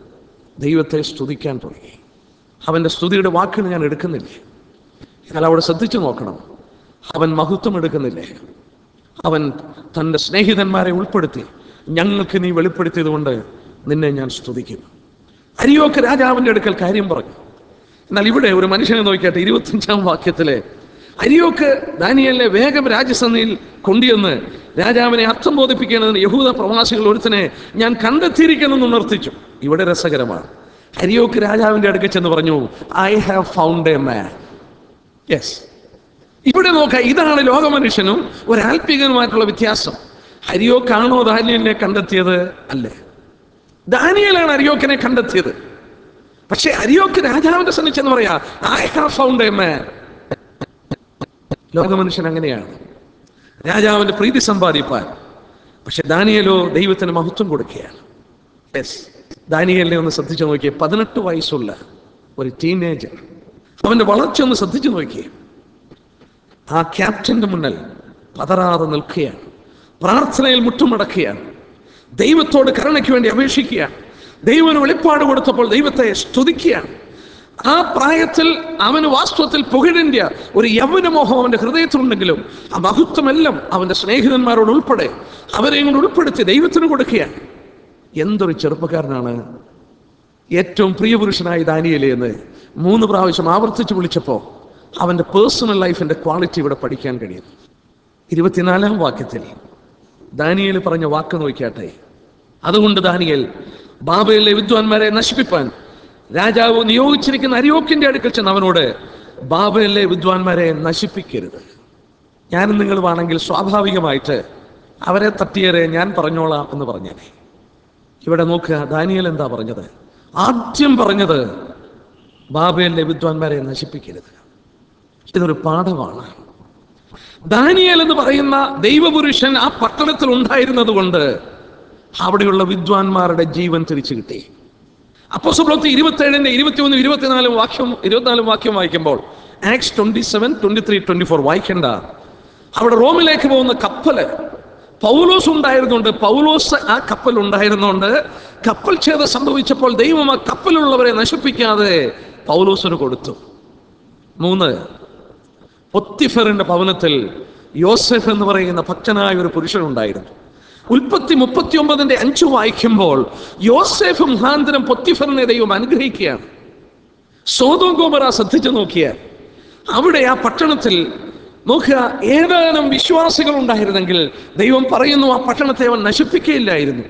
ദൈവത്തെ സ്തുതിക്കാൻ തുടങ്ങി അവൻ്റെ സ്തുതിയുടെ വാക്കുകൾ ഞാൻ എടുക്കുന്നില്ലേ എന്നാൽ അവിടെ ശ്രദ്ധിച്ചു നോക്കണം അവൻ മഹത്വം എടുക്കുന്നില്ലേ അവൻ തൻ്റെ സ്നേഹിതന്മാരെ ഉൾപ്പെടുത്തി ഞങ്ങൾക്ക് നീ വെളിപ്പെടുത്തിയത് കൊണ്ട് നിന്നെ ഞാൻ സ്തുതിക്കും അരിയോക്ക് രാജാവിൻ്റെ അടുക്കൽ കാര്യം പറഞ്ഞു എന്നാൽ ഇവിടെ ഒരു മനുഷ്യനെ നോക്കിയാട്ടെ ഇരുപത്തഞ്ചാം വാക്യത്തിലെ അരിയോക്ക് ദാനിയലിനെ വേഗം രാജസന്നിയിൽ കൊണ്ടുവന്ന് രാജാവിനെ അർത്ഥം ബോധിപ്പിക്കേണ്ടതിന് യഹൂദ പ്രവാസികൾ ഒരുത്തനെ ഞാൻ കണ്ടെത്തിയിരിക്കുന്നെന്ന് ഉണർത്തിച്ചു ഇവിടെ രസകരമാണ് അരിയോക്ക് രാജാവിൻ്റെ അടുക്കൽ ചെന്ന് പറഞ്ഞു I have found a man yes ഇവിടെ നോക്കാം ഇതാണ് ലോകമനുഷ്യനും ഒരു ആത്മീകനുമായിട്ടുള്ള വ്യത്യാസം അരിയോക്കാണോ ദാനിയലിനെ കണ്ടെത്തിയത് അല്ലേ ദാനിയലാണ് അരിയോക്കിനെ കണ്ടെത്തിയത് പക്ഷെ അരിയോക്ക് രാജാവിന്റെ സന്നിച്ചെന്ന് പറയാ I have found a man ലോകമനുഷ്യൻ അങ്ങനെയാണ് രാജാവിന്റെ പ്രീതി സമ്പാദിപ്പാൻ പക്ഷെ ദാനിയലോ ദൈവത്തിന് മഹത്വം കൊടുക്കുകയാണ് യെസ് ദാനിയലിനെ ഒന്ന് ശ്രദ്ധിച്ചു നോക്കിയേ പതിനെട്ട് വയസ്സുള്ള ഒരു ടീനേജർ അവന്റെ വളർച്ച ഒന്ന് ശ്രദ്ധിച്ചു നോക്കിയേ ആ ക്യാപ്റ്റന്റെ മുന്നിൽ പതറാതെ നിൽക്കുകയാണ് പ്രാർത്ഥനയിൽ മുട്ടുമടക്കുകയാണ് ദൈവത്തോട് കരുണയ്ക്ക് വേണ്ടി അപേക്ഷിക്കുകയാണ് ദൈവന് വെളിപ്പാട് കൊടുത്തപ്പോൾ ദൈവത്തെ സ്തുതിക്കുകയാണ് ആ പ്രായത്തിൽ അവന് വാസ്തവത്തിൽ പുകഴിൻ്റെ ഒരു യൗവനമോഹം അവന്റെ ഹൃദയത്തിലുണ്ടെങ്കിലും ആ മഹത്വമെല്ലാം അവന്റെ സ്നേഹിതന്മാരോട് ഉൾപ്പെടെ അവരെയും കൂടെ ഉൾപ്പെടുത്തി ദൈവത്തിന് കൊടുക്കുകയാണ് എന്തൊരു ചെറുപ്പക്കാരനാണ് ഏറ്റവും പ്രിയപുരുഷനായി ദാനിയലേ എന്ന് മൂന്ന് പ്രാവശ്യം ആവർത്തിച്ച് വിളിച്ചപ്പോൾ അവൻ്റെ പേഴ്സണൽ ലൈഫിൻ്റെ ക്വാളിറ്റി ഇവിടെ പഠിക്കാൻ കഴിയും ഇരുപത്തിനാലാം വാക്യത്തിൽ ദാനിയേൽ പറഞ്ഞ വാക്ക് നോക്കിയാട്ടെ അതുകൊണ്ട് ദാനിയേൽ ബാബയിലെ വിദ്വാൻമാരെ നശിപ്പിപ്പാൻ രാജാവ് നിയോഗിച്ചിരിക്കുന്ന അരിയോക്കിന്റെ അടുക്കൽ ചെന്ന് അവനോട് ബാബയിലെ വിദ്വാൻമാരെ നശിപ്പിക്കരുത് ഞാനും നിങ്ങളുമാണെങ്കിൽ സ്വാഭാവികമായിട്ട് അവരെ തട്ടിയേറെ ഞാൻ പറഞ്ഞോളാം എന്ന് പറഞ്ഞേനെ ഇവിടെ നോക്കുക ദാനിയൽ എന്താ പറഞ്ഞത് ആദ്യം പറഞ്ഞത് ബാബയിലെ വിദ്വാൻമാരെ നശിപ്പിക്കരുത് ഇതൊരു പാഠമാണ് ദാനിയേൽ എന്ന് പറയുന്ന ദൈവപുരുഷൻ ആ പട്ടണത്തിൽ ഉണ്ടായിരുന്നത് കൊണ്ട് അവിടെയുള്ള വിദ്വാൻമാരുടെ ജീവൻ തിരിച്ചു കിട്ടി അപ്പോസപ്ലോത്ത് ഇരുപത്തേഴിന്റെ ഇരുപത്തിയൊന്ന് ഇരുപത്തിനാലും വാക്യം ഇരുപത്തിനാലും വാക്യം വായിക്കുമ്പോൾ Acts twenty seven twenty three twenty four വായിക്കണ്ട അവിടെ റോമിലേക്ക് പോകുന്ന കപ്പല് പൗലോസ് ഉണ്ടായിരുന്നുണ്ട് പൗലോസ് ആ കപ്പൽ ഉണ്ടായിരുന്നുകൊണ്ട് കപ്പൽ ഛേദം സംഭവിച്ചപ്പോൾ ദൈവം ആ കപ്പലുള്ളവരെ നശിപ്പിക്കാതെ പൗലോസിന് കൊടുത്തു മൂന്ന് പൊത്തിഫറിന്റെ ഭവനത്തിൽ യോസെഫ് എന്ന് പറയുന്ന ഭക്തനായ ഒരു പുരുഷനുണ്ടായിരുന്നു ഉൽപ്പത്തി മുപ്പത്തി ഒമ്പതിന്റെ അഞ്ചു വായിക്കുമ്പോൾ യോസെഫ് മുഖാന്തരം പൊത്തിഫറിനെ ദൈവം അനുഗ്രഹിക്കുകയാണ് സോതോം ഗോമറ ശ്രദ്ധിച്ചു നോക്കിയാൽ അവിടെ ആ പട്ടണത്തിൽ നോക്കുക ഏതാനും വിശ്വാസികൾ ഉണ്ടായിരുന്നെങ്കിൽ ദൈവം പറയുന്നു ആ പട്ടണത്തെ അവൻ നശിപ്പിക്കുകയില്ലായിരുന്നു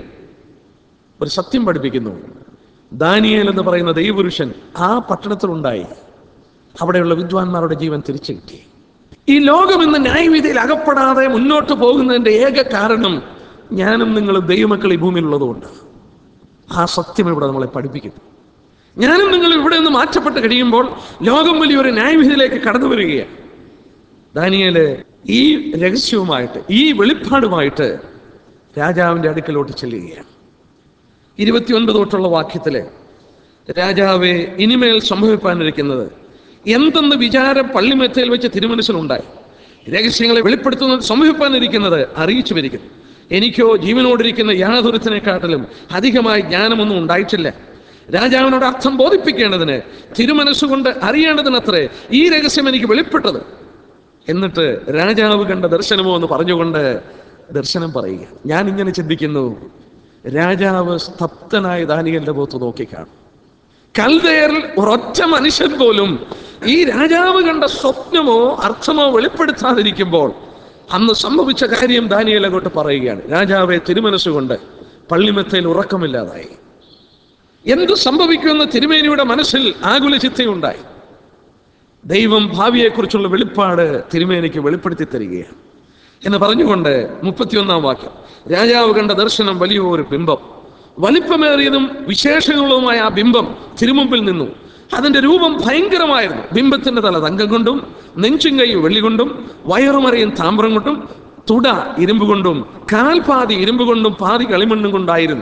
ഒരു സത്യം പഠിപ്പിക്കുന്നു ദാനിയേൽ എന്ന് പറയുന്ന ദൈവപുരുഷൻ ആ പട്ടണത്തിലുണ്ടായി അവിടെയുള്ള വിദ്വാൻമാരുടെ ജീവൻ തിരിച്ചു കിട്ടി ഈ ലോകം ഇന്ന് ന്യായവിധിയിൽ അകപ്പെടാതെ മുന്നോട്ട് പോകുന്നതിന്റെ ഏക കാരണം ഞാനും നിങ്ങൾ ദൈവമക്കൾ ഈ ഭൂമിയിലുള്ളതുകൊണ്ട് ആ സത്യം ഇവിടെ നമ്മളെ പഠിപ്പിക്കുന്നു ഞാനും നിങ്ങൾ ഇവിടെ നിന്ന് മാറ്റപ്പെട്ട് കഴിയുമ്പോൾ ലോകം വലിയൊരു ന്യായവിധിയിലേക്ക് കടന്നു വരികയാണ് ദാനിയേല് ഈ രഹസ്യവുമായിട്ട് ഈ വെളിപ്പാടുമായിട്ട് രാജാവിൻ്റെ അടുക്കലോട്ട് ചെല്ലുകയാണ് ഇരുപത്തിയൊൻപത് തൊട്ടുള്ള വാക്യത്തില് രാജാവെ ഇനിമേൽ സംഭവിപ്പാനിരിക്കുന്നത് എന്തെന്ന് വിചാരം പള്ളിമെത്തയിൽ വെച്ച് തിരുമനസ്സിലുണ്ടായി രഹസ്യങ്ങളെ വെളിപ്പെടുത്തുന്നത് സംഭവിപ്പാനിരിക്കുന്നത് അറിയിച്ചു വരിക്കുന്നു എനിക്കോ ജീവനോടിരിക്കുന്ന യാതൊരുത്തിനെക്കാട്ടിലും അധികമായി ജ്ഞാനമൊന്നും ഉണ്ടായിട്ടില്ല രാജാവിനോട് അർത്ഥം ബോധിപ്പിക്കേണ്ടതിന് തിരുമനസ്സുകൊണ്ട് അറിയേണ്ടതിനത്രേ ഈ രഹസ്യം എനിക്ക് വെളിപ്പെട്ടത് എന്നിട്ട് രാജാവ് കണ്ട ദർശനമോ എന്ന് പറഞ്ഞുകൊണ്ട് ദർശനം പറയുക ഞാൻ ഇങ്ങനെ ചിന്തിക്കുന്നു രാജാവ് സ്തബ്ധനായ ദാനിയലിന്റെ മുഖത്ത് നോക്കിക്കാണും കൽതയറിൽ ഒരൊറ്റ മനുഷ്യൻ പോലും ഈ രാജാവ് കണ്ട സ്വപ്നമോ അർത്ഥമോ വെളിപ്പെടുത്താതിരിക്കുമ്പോൾ അന്ന് സംഭവിച്ച കാര്യം ദാനിയേൽ അങ്ങോട്ട് പറയുകയാണ് രാജാവെ തിരുമനസ്സുകൊണ്ട് പള്ളിമെത്തയിൽ ഉറക്കമില്ലാതായി എന്ത് സംഭവിക്കുമെന്ന് തിരുമേനിയുടെ മനസ്സിൽ ആകുല ചിത്തയുണ്ടായി ദൈവം ഭാവിയെക്കുറിച്ചുള്ള വെളിപ്പാട് തിരുമേനിക്ക് വെളിപ്പെടുത്തി തരികയാണ് എന്ന് പറഞ്ഞുകൊണ്ട് മുപ്പത്തിയൊന്നാം വാക്യം രാജാവ് കണ്ട ദർശനം വലിയൊരു ബിംബം വലിപ്പമേറിയതും വിശേഷങ്ങളുമായ ആ ബിംബം തിരുമുമ്പിൽ നിന്നു അതിന്റെ രൂപം ഭയങ്കരമായിരുന്നു ബിംബത്തിന്റെ തല തങ്കം കൊണ്ടും നെഞ്ചും കൈയും വെള്ളി കൊണ്ടും വയറുമറിയും താമ്രം കൊണ്ടും തുട ഇരുമ്പ് കൊണ്ടും കാൽപാതി ഇരുമ്പ് കൊണ്ടും പാതി കളിമണ്ണും കൊണ്ടായിരുന്നു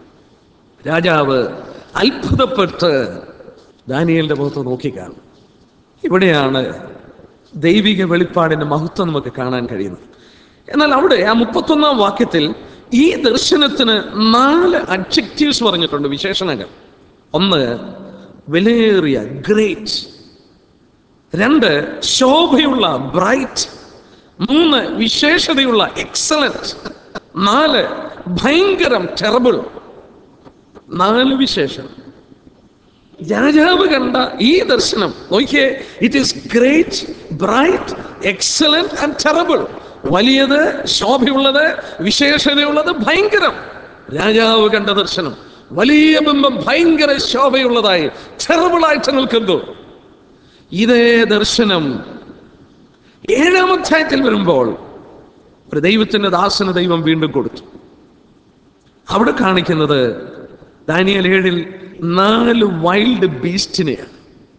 രാജാവ് അത്ഭുതപ്പെട്ട് ദാനിയലിന്റെ മുഖത്ത് നോക്കിക്കാണും ഇവിടെയാണ് ദൈവിക വെളിപ്പാടിന്റെ മഹത്വം നമുക്ക് കാണാൻ കഴിയുന്നത് എന്നാൽ അവിടെ ആ മുപ്പത്തൊന്നാം വാക്യത്തിൽ ഈ ദർശനത്തിന് നാല് അഡ്ജക്റ്റീവ്സ് പറഞ്ഞിട്ടുണ്ട് വിശേഷണങ്ങൾ ഒന്ന് വിലയേറിയ ഗ്രേറ്റ് രണ്ട് ശോഭയുള്ള ബ്രൈറ്റ് മൂന്ന് വിശേഷതയുള്ള എക്സലന്റ് നാല് ഭയങ്കരം ടെറബിൾ നാല് വിശേഷം രാജാവ് കണ്ട ഈ ദർശനം നോക്കിയേ it is great bright excellent and terrible വലിയത് ശോഭയുള്ളത് വിശേഷതയുള്ളത് ഭയങ്കരം രാജാവ് കണ്ട ദർശനം വലിയ ബിംബം ഭയങ്കര ശോഭയുള്ളതായി ടെറബിളായിട്ട് നിൽക്കുന്നു ഇതേ ദർശനം ഏഴാം അധ്യായത്തിൽ വരുമ്പോൾ ഒരു ദൈവത്തിന്റെ ദാസന് ദൈവം വീണ്ടും കൊടുത്തു അവിടെ കാണിക്കുന്നത് ദാനിയൽ ഏഴിൽ നാല് വൈൽഡ് ബീസ്റ്റിനെയാണ്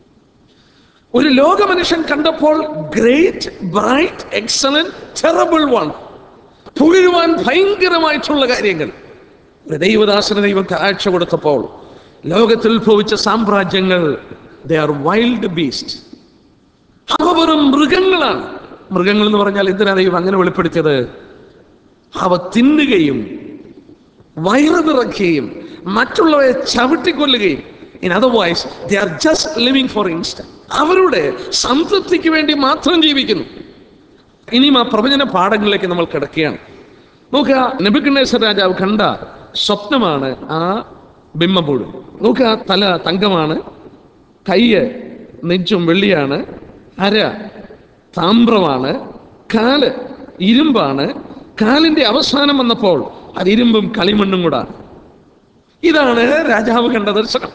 ഒരു ലോക മനുഷ്യൻ കണ്ടപ്പോൾ great bright excellent terrible one പുകഴുവാൻ ഭയങ്കരമായിട്ടുള്ള കാര്യങ്ങൾ ഒരു ദൈവദാസന ദൈവം കാഴ്ച കൊടുത്തപ്പോൾ ലോകത്തിൽ ഉത്ഭവിച്ച സാമ്രാജ്യങ്ങൾ ദേ ആർ വൈൽഡ് ബീസ്റ്റ് അവ വെറും മൃഗങ്ങളാണ് മൃഗങ്ങൾ എന്ന് പറഞ്ഞാൽ എന്തിനാ ദൈവം അങ്ങനെ വെളിപ്പെടുത്തിയത് അവ തിന്നുകയും വയറ് നിറയ്ക്കുകയും മറ്റുള്ളവരെ ചവിട്ടിക്കൊല്ലുകയും in otherwise they are just living for instant അവരുടെ സംതൃപ്തിക്ക് വേണ്ടി മാത്രം ജീവിക്കുന്നു ഇനിയും ആ പ്രവചന പാഠങ്ങളിലേക്ക് നമ്മൾ കിടക്കുകയാണ് നോക്കുക നബിക്കണ്ണേശ്വര രാജാവ് കണ്ട സ്വപ്നമാണ് ആ ബിംബം മുഴുവൻ നോക്കുക തല തങ്കമാണ് കയ്യ് നെഞ്ചും വെള്ളിയാണ് അര താമ്രമാണ് കാല് ഇരുമ്പാണ് കാലിന്റെ അവസാനം വന്നപ്പോൾ അത് ഇരുമ്പും കളിമണ്ണും കൂടാണ് ഇതാണ് രാജാവ് കണ്ട ദർശനം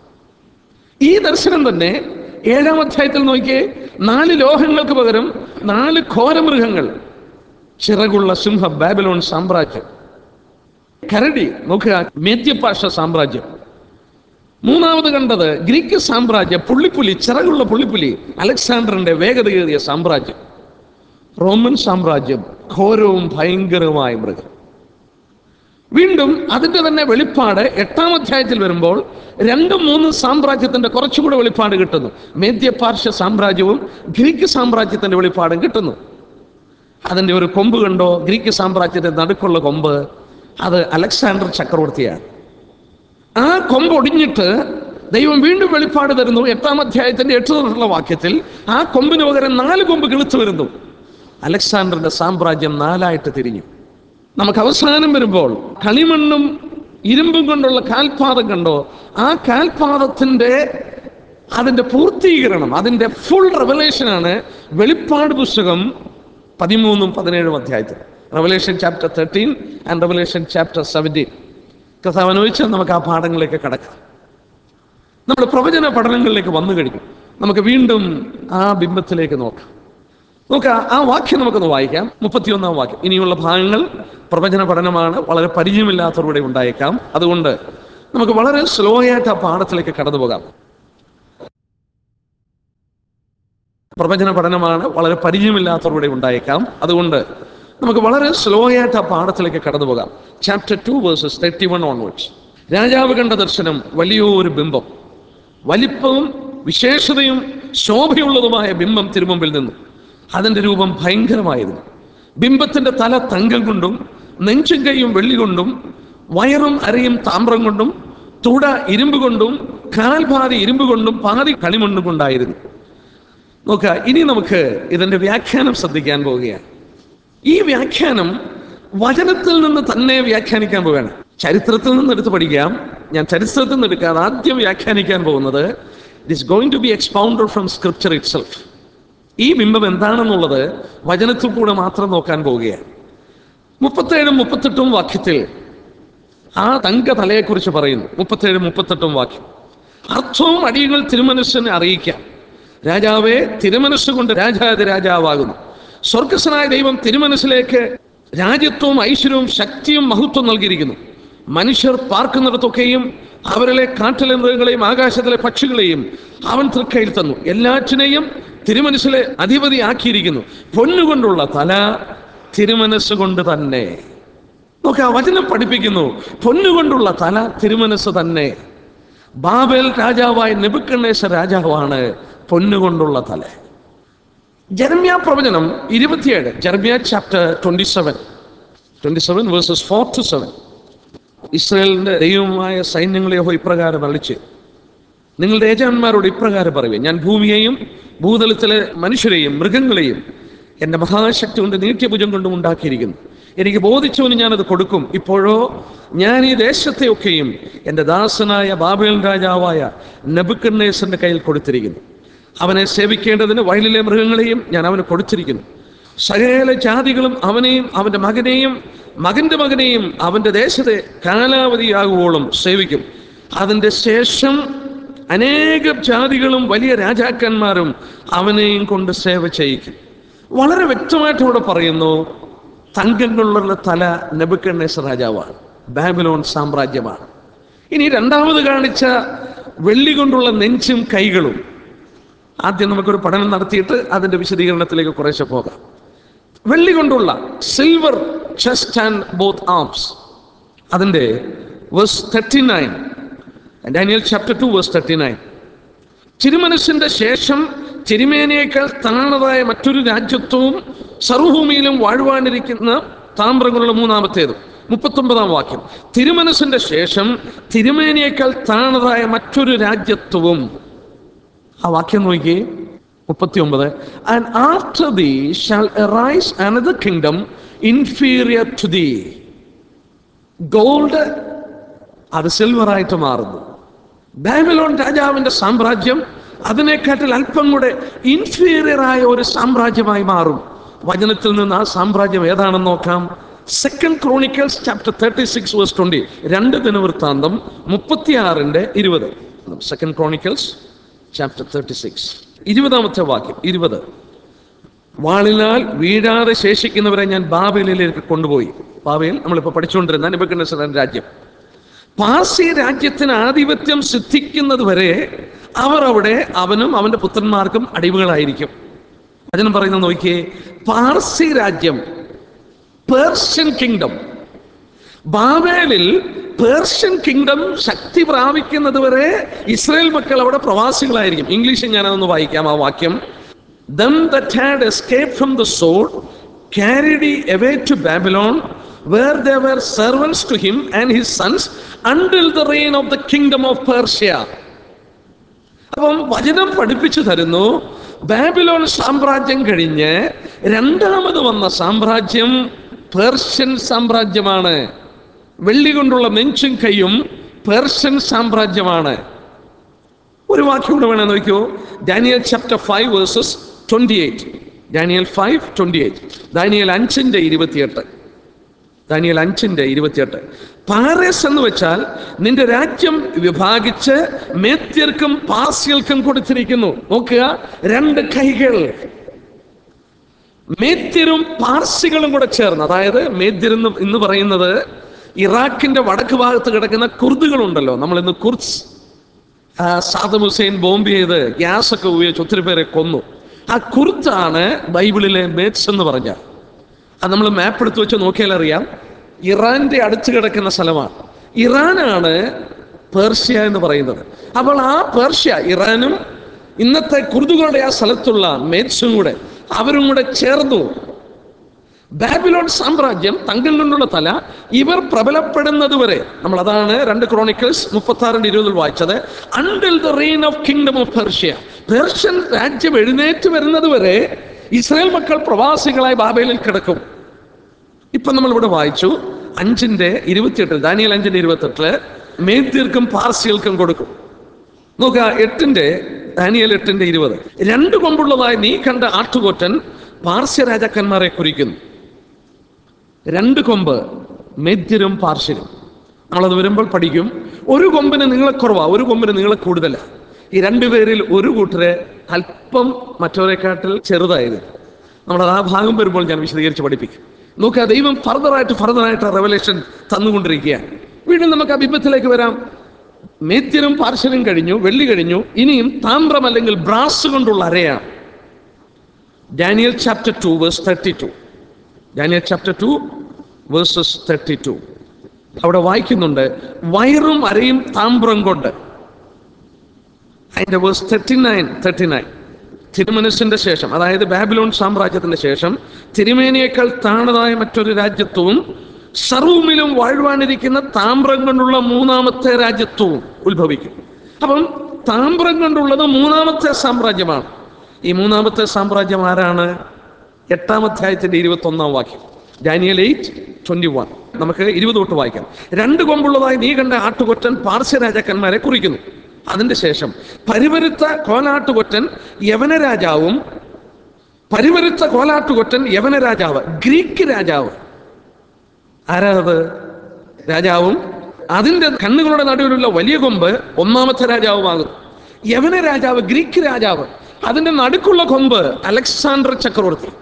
ഈ ദർശനം തന്നെ ഏഴാം അധ്യായത്തിൽ നോക്കിയേ നാല് ലോഹങ്ങൾക്ക് പകരം നാല് ഘോരമൃഗങ്ങൾ ചിറകുള്ള സിംഹ ബാബിലോൺ സാമ്രാജ്യം കരടി നോക്കുക മേദ്യപാഷ സാമ്രാജ്യം മൂന്നാമത് കണ്ടത് ഗ്രീക്ക് സാമ്രാജ്യം പുള്ളിപ്പുലി ചിറകുള്ള പുള്ളിപ്പുലി അലക്സാണ്ടറിന്റെ വേഗതയേറിയ സാമ്രാജ്യം റോമൻ സാമ്രാജ്യം ഘോരവും ഭയങ്കരവുമായ മൃഗം വീണ്ടും അതിന്റെ തന്നെ വെളിപ്പാട് എട്ടാം അധ്യായത്തിൽ വരുമ്പോൾ രണ്ടും മൂന്നും സാമ്രാജ്യത്തിന്റെ കുറച്ചുകൂടെ വെളിപ്പാട് കിട്ടുന്നു മേദ്യപാർശ്വ സാമ്രാജ്യവും ഗ്രീക്ക് സാമ്രാജ്യത്തിന്റെ വെളിപ്പാടും കിട്ടുന്നു അതിന്റെ ഒരു കൊമ്പ് കണ്ടോ ഗ്രീക്ക് സാമ്രാജ്യത്തിന്റെ നടുക്കുള്ള കൊമ്പ് അത് അലക്സാണ്ടർ ചക്രവർത്തിയാണ് ആ കൊമ്പ് ഒടിഞ്ഞിട്ട് ദൈവം വീണ്ടും വെളിപ്പാട് തരുന്നു എട്ടാം അധ്യായത്തിന്റെ എട്ട് തൊട്ടുള്ള വാക്യത്തിൽ ആ കൊമ്പിന് പകരം നാല് കൊമ്പ് കിളുത്തു വരുന്നു അലക്സാണ്ടറിന്റെ സാമ്രാജ്യം നാലായിട്ട് തിരിഞ്ഞു നമുക്ക് അവസാനം വരുമ്പോൾ കളിമണ്ണും ഇരുമ്പും കൊണ്ടുള്ള കാൽപാദം കണ്ടോ ആ കാൽപാദത്തിന്റെ അതിന്റെ പൂർത്തീകരണം അതിന്റെ ഫുൾ റെവലേഷനാണ് വെളിപ്പാട് പുസ്തകം പതിമൂന്നും പതിനേഴും അധ്യായത്തിൽ Revelation chapter thirteen and Revelation chapter seventeen കർത്താവ് അനുവദിച്ചാൽ നമുക്ക് ആ പാഠങ്ങളിലേക്ക് കടക്കാം നമ്മൾ പ്രവചന പഠനങ്ങളിലേക്ക് വന്നു കഴിഞ്ഞു നമുക്ക് വീണ്ടും ആ ബിംബത്തിലേക്ക് നോക്കാം നോക്കാം ആ വാക്യം നമുക്കൊന്ന് വായിക്കാം മുപ്പത്തിയൊന്നാം വാക്യം ഇനിയുള്ള ഭാഗങ്ങൾ പ്രവചന പഠനമാണ് വളരെ പരിചയമില്ലാത്തവരുടെ ഉണ്ടായേക്കാം അതുകൊണ്ട് നമുക്ക് വളരെ സ്ലോ ആയിട്ട് ആ പാഠത്തിലേക്ക് കടന്നു പോകാം പ്രവചന പഠനമാണ് വളരെ പരിചയമില്ലാത്തവരുടെ ഉണ്ടായേക്കാം അതുകൊണ്ട് നമുക്ക് വളരെ സ്ലോ ആയിട്ട് ആ പാഠത്തിലേക്ക് കടന്നു പോകാം chapter two verses thirty one onwards രാജാവ് കണ്ട ദർശനം വലിയൊരു ബിംബം വലിപ്പവും വിശേഷതയും ശോഭയുള്ളതുമായ ബിംബം തിരുമുമ്പിൽ നിന്നു അതിന്റെ രൂപം ഭയങ്കരമായിരുന്നു ബിംബത്തിന്റെ തല തങ്കം കൊണ്ടും നെഞ്ചും കൈയും വെള്ളി കൊണ്ടും വയറും അരയും താമ്രം കൊണ്ടും തുട ഇരുമ്പ് കൊണ്ടും കാൽപാതി ഇരുമ്പ് കൊണ്ടും പാതി കളിമണ്ണും കൊണ്ടായിരുന്നു നോക്ക ഇനി നമുക്ക് ഇതിന്റെ വ്യാഖ്യാനം ശ്രദ്ധിക്കാൻ പോവുകയാണ് ഈ വ്യാഖ്യാനം വചനത്തിൽ നിന്ന് തന്നെ വ്യാഖ്യാനിക്കാൻ പോവുകയാണ് ചരിത്രത്തിൽ നിന്ന് എടുത്ത് പഠിക്കാം ഞാൻ ചരിത്രത്തിൽ നിന്ന് എടുക്കാതെ ആദ്യം വ്യാഖ്യാനിക്കാൻ പോകുന്നത് it is going to be expounded from scripture itself ഈ ബിംബം എന്താണെന്നുള്ളത് വചനത്തിൽ കൂടെ മാത്രം നോക്കാൻ പോവുകയാണ് മുപ്പത്തേഴും മുപ്പത്തെട്ടും വാക്യത്തിൽ ആ തങ്ക തലയെക്കുറിച്ച് പറയുന്നു മുപ്പത്തേഴും മുപ്പത്തെട്ടും വാക്യം അർത്ഥവും അടിയങ്ങൾ തിരുമനസ്സിനെ അറിയിക്കാം രാജാവേ തിരുമനസ് കൊണ്ട് രാജാതി രാജാവാകുന്നു സ്വർഗസ്വനായ ദൈവം തിരുമനസ്സിലേക്ക് രാജ്യത്വവും ഐശ്വര്യവും ശക്തിയും മഹത്വം നൽകിയിരിക്കുന്നു മനുഷ്യർ പാർക്കുന്നിടത്തൊക്കെയും അവരിലെ കാട്ടിലെ മൃഗങ്ങളെയും ആകാശത്തിലെ പക്ഷികളെയും അവൻ തൃക്കയിൽ തന്നു എല്ലാറ്റിനെയും തിരുമനസ്സിലെ അധിപതി ആക്കിയിരിക്കുന്നു പൊന്നുകൊണ്ടുള്ള തല തിരുമനസ് കൊണ്ട് തന്നെ നോക്ക് ആ വചനം പഠിപ്പിക്കുന്നു പൊന്നുകൊണ്ടുള്ള തല തിരുമനസ് തന്നെ ബാബേൽ രാജാവായ നെബുക്കണ്ണേശ രാജാവാണ് പൊന്നുകൊണ്ടുള്ള തല ജർമ്യ പ്രവചനം ഇരുപത്തിയേഴ് Jeremiah chapter twenty seven twenty seven verses four to seven ഇസ്രായേലിന്റെ ദൈവമായ സൈന്യങ്ങളെ യഹോവ ഇപ്രകാരം അളിച്ച് നിങ്ങളുടെ യജമാന്മാരോട് ഇപ്രകാരം പറയുക ഞാൻ ഭൂമിയെയും ഭൂതലത്തിലെ മനുഷ്യരെയും മൃഗങ്ങളെയും എൻ്റെ മഹാശക്തി കൊണ്ട് നീട്ടിയഭുജം കൊണ്ടും ഉണ്ടാക്കിയിരിക്കുന്നു എനിക്ക് ബോധിച്ചവന് ഞാനത് കൊടുക്കും ഇപ്പോഴോ ഞാൻ ഈ ദേശത്തെയൊക്കെയും എൻ്റെ ദാസനായ ബാബേൽ രാജാവായ നബുക്കണ്ണേസന്റെ കയ്യിൽ കൊടുത്തിരിക്കുന്നു അവനെ സേവിക്കേണ്ടതിന് വയലിലെ മൃഗങ്ങളെയും ഞാൻ അവന് കൊടുത്തിരിക്കുന്നു സകല ജാതികളും അവനെയും അവൻ്റെ മകനെയും മകന്റെ മകനെയും അവൻ്റെ ദേശത്തെ കാലാവധിയാകുവോളം സേവിക്കും അതിൻ്റെ ശേഷം അനേകം ജാതികളും വലിയ രാജാക്കന്മാരും അവനെയും കൊണ്ട് സേവ ചെയ്യിക്കും വളരെ വ്യക്തമായിട്ട് ഇവിടെ പറയുന്നു തങ്കം കൊണ്ടുള്ള തല നെബുക്കണ്ണേസ രാജാവാണ് ബാബിലോൺ സാമ്രാജ്യമാണ് ഇനി രണ്ടാമത് കാണിച്ച വെള്ളി കൊണ്ടുള്ള നെഞ്ചും കൈകളും ആദ്യം നമുക്കൊരു പഠനം നടത്തിയിട്ട് അതിന്റെ വിശദീകരണത്തിലേക്ക് കുറേശ്ശെ പോകാം വെള്ളി കൊണ്ടുള്ള silver chest and both arms അതിന്റെ verse thirty nine Daniel chapter two verse thirty nine തിരുമനസിന്റെ ശേഷം തിരുമേനയേക്കാൾ താണതായ മറ്റൊരു രാജ്യത്വവും സർവഭൂമിയിലും വാഴുവാനിരിക്കുന്ന താമ്രങ്ങളുള്ള മൂന്നാമത്തേതും മുപ്പത്തൊമ്പതാം വാക്യം തിരുമനസിന്റെ ശേഷം തിരുമേനയേക്കാൾ താണതായ മറ്റൊരു രാജ്യത്വവും ആ വാക്യം നോക്കിയേ മുപ്പത്തി ഒമ്പത് and after thee shall arise another kingdom inferior to thee gold അത് സിൽവറായിട്ട് മാറുന്നു ബാബിലോൺ രാജാവിന്റെ സാമ്രാജ്യം അതിനെക്കാട്ടിൽ അല്പം കൂടെ ഇൻഫീരിയർ ആയ ഒരു സാമ്രാജ്യമായി മാറും വചനത്തിൽ നിന്ന് ആ സാമ്രാജ്യം ഏതാണെന്ന് നോക്കാം second Chronicles chapter thirty six verse twenty രണ്ട് ദിനവൃത്താന്തം മുപ്പത്തിയാറിന്റെ ഇരുപത് second Chronicles chapter thirty six ഇരുപതാമത്തെ വാക്യം ഇരുപത് വാളിനാൽ വീഴാതെ ശേഷിക്കുന്നവരെ ഞാൻ ബാബേലിലേക്ക് കൊണ്ടുപോയി ബാബേൽ നമ്മളിപ്പോൾ പഠിച്ചുകൊണ്ടിരുന്ന നിബക്കണ്ണ രാജ്യം പാർസി രാജ്യത്തിന് ആധിപത്യം സിദ്ധിക്കുന്നത് വരെ അവർ അവിടെ അവനും അവന്റെ പുത്രന്മാർക്കും അടിവുകളായിരിക്കും വചനം പറയുന്നത് നോക്കിയേ പാർസി രാജ്യം പേർഷ്യൻ കിങ്ഡം ബാബേലിൽ പേർഷ്യൻ കിങ്ഡം ശക്തി പ്രാപിക്കുന്നത് വരെ ഇസ്രായേൽ മക്കൾ അവിടെ പ്രവാസികളായിരിക്കും ഇംഗ്ലീഷിൽ ഞാനതൊന്ന് വായിക്കാം ആ വാക്യം them that had escaped from the sword carried he away to Babylon, where they were servants to him and his sons until the reign of the kingdom of Persia. അപ്പം വചനം പഠിപ്പിച്ചു തരുന്നു ബാബിലോൺ സാമ്രാജ്യം കഴിഞ്ഞ് രണ്ടാമത് വന്ന സാമ്രാജ്യം പേർഷ്യൻ സാമ്രാജ്യമാണ് വെള്ളി കൊണ്ടുള്ള നെഞ്ചും കൈയും പേർഷ്യൻ സാമ്രാജ്യമാണ് ഒരു വാക്യം കൂടെ വേണം നോക്കിയോ Daniel chapter five verses twenty eight Daniel five twenty eight Daniel അഞ്ചിന്റെ ഇരുപത്തിയെട്ട് ദാനിയൽ അഞ്ചിന്റെ ഇരുപത്തിയെട്ട് പാരസ് എന്ന് വെച്ചാൽ നിന്റെ രാജ്യം വിഭാഗിച്ച് മേത്യർക്കും പാർസ്യൽക്കും കൊടുത്തിരിക്കുന്നു നോക്കുക രണ്ട് കൈകൾ മേത്യരും പാർസികളും കൂടെ ചേർന്ന് അതായത് മേത്യർ എന്ന് ഇന്ന് പറയുന്നത് ഇറാഖിന്റെ വടക്ക് ഭാഗത്ത് കിടക്കുന്ന കുർദുകളുണ്ടല്ലോ നമ്മൾ ഇന്ന് കുർസ് ആ, സാദം ഹുസൈൻ ബോംബ് ചെയ്ത് ഗ്യാസ് ഒക്കെ ഉപയോഗിച്ച് ഒത്തിരി പേരെ കൊന്നു ആ കുർദാണ് ബൈബിളിലെ മേറ്റ്സ് എന്ന് പറഞ്ഞ അത് നമ്മൾ മാപ്പ് എടുത്ത് വെച്ച് നോക്കിയാൽ അറിയാം ഇറാന്റെ അടുത്ത് കിടക്കുന്ന സ്ഥലമാണ് ഇറാനാണ് പേർഷ്യ എന്ന് പറയുന്നത് അപ്പോൾ ആ പേർഷ്യ ഇറാനും ഇന്നത്തെ കുർദുകളുടെ ആ സ്ഥലത്തുള്ള മേറ്റ്സും കൂടെ അവരും കൂടെ ചേർന്നു ബാബിലോൺ സാമ്രാജ്യം തങ്കം കൊണ്ടുള്ള തല ഇവർ പ്രബലപ്പെടുന്നത് വരെ നമ്മൾ അതാണ് രണ്ട് ക്രോണിക്കിൾസ് മുപ്പത്തി ആറിന്റെ ഇരുപതിൽ വായിച്ചത് until the reign of kingdom of Persia Persian രാജ്യം എഴുന്നേറ്റ് വരുന്നത് വരെ ഇസ്രായേൽ മക്കൾ പ്രവാസികളായി ബാബേലിൽ കിടക്കും ഇപ്പൊ നമ്മൾ ഇവിടെ വായിച്ചു അഞ്ചിന്റെ ഇരുപത്തിയെട്ടിൽ ദാനിയൽ അഞ്ചിന്റെ ഇരുപത്തെട്ടില് മേദ്യർക്കും പാർസികൾക്കും കൊടുക്കും നോക്കുക എട്ടിന്റെ ദാനിയൽ എട്ടിന്റെ ഇരുപത് രണ്ട് കൊമ്പുള്ളതായി നീ കണ്ട ആട്ടുകൊറ്റൻ പാർസ്യ രാജാക്കന്മാരെ കുറിക്കുന്നു രണ്ട് കൊമ്പ് മെദ്യരും പാർശ്വരും നമ്മളത് വരുമ്പോൾ പഠിക്കും ഒരു കൊമ്പിന് നീളെ കുറവാ ഒരു കൊമ്പിന് നീളെ കൂടുതലാ ഈ രണ്ടുപേരിൽ ഒരു കൂട്ടര് അല്പം മറ്റവരെക്കാട്ടിൽ ചെറുതായത് നമ്മളത് ആ ഭാഗം വരുമ്പോൾ ഞാൻ വിശദീകരിച്ച് പഠിപ്പിക്കും നോക്കുക ദൈവം ഫർദറായിട്ട് ഫർദറായിട്ട് റെവലേഷൻ തന്നുകൊണ്ടിരിക്കുകയാണ് വീണ്ടും നമുക്ക് ആ ബിംബത്തിലേക്ക് വരാം മേത്യനും പാർശ്വനും കഴിഞ്ഞു വെള്ളി കഴിഞ്ഞു ഇനിയും താമ്രം അല്ലെങ്കിൽ ബ്രാസ് കൊണ്ടുള്ള അരയാണ് Daniel chapter two verse thirty two Daniel chapter two verses thirty two അവിടെ വായിക്കുന്നുണ്ട് വയറും അരയും താമ്രം കൊണ്ട് അതിന്റെ verse thirty nine thirty nine തിരുമനസിന്റെ ശേഷം അതായത് ബാബിലോൺ സാമ്രാജ്യത്തിന്റെ ശേഷം തിരുമേനിയേക്കാൾ താണതായ മറ്റൊരു രാജ്യത്വവും സർവമിലും വാഴുവാനിരിക്കുന്ന താമ്രം കൊണ്ടുള്ള മൂന്നാമത്തെ രാജ്യത്വവും ഉത്ഭവിക്കും അപ്പം താമ്രം കൊണ്ടുള്ളത് മൂന്നാമത്തെ സാമ്രാജ്യമാണ് ഈ മൂന്നാമത്തെ സാമ്രാജ്യം ആരാണ് എട്ടാം അധ്യായത്തിന്റെ ഇരുപത്തി ഒന്നാം വാക്യം ഡാനിയൽ എയ്റ്റ് ട്വന്റി വൺ നമുക്ക് ഇരുപത് തൊട്ട് വായിക്കാം രണ്ട് കൊമ്പുള്ളതായി നീ കണ്ട ആട്ടുകൊറ്റൻ പാർശ്യ രാജാക്കന്മാരെ കുറിക്കുന്നു അതിന്റെ ശേഷം പരിവരുത്ത കോലാട്ടുകൊറ്റൻ യവന രാജാവും പരിവരുത്ത കോലാട്ടുകൊറ്റൻ യവന രാജാവ് ഗ്രീക്ക് രാജാവ് ആരാ അത് രാജാവും അതിന്റെ കണ്ണുകളുടെ നടുവിലുള്ള വലിയ കൊമ്പ് ഒന്നാമത്തെ രാജാവുമാകുന്നു യവന രാജാവ് ഗ്രീക്ക് രാജാവ് അതിന്റെ നടുക്കുള്ള കൊമ്പ് അലക്സാണ്ടർ ചക്രവർത്തി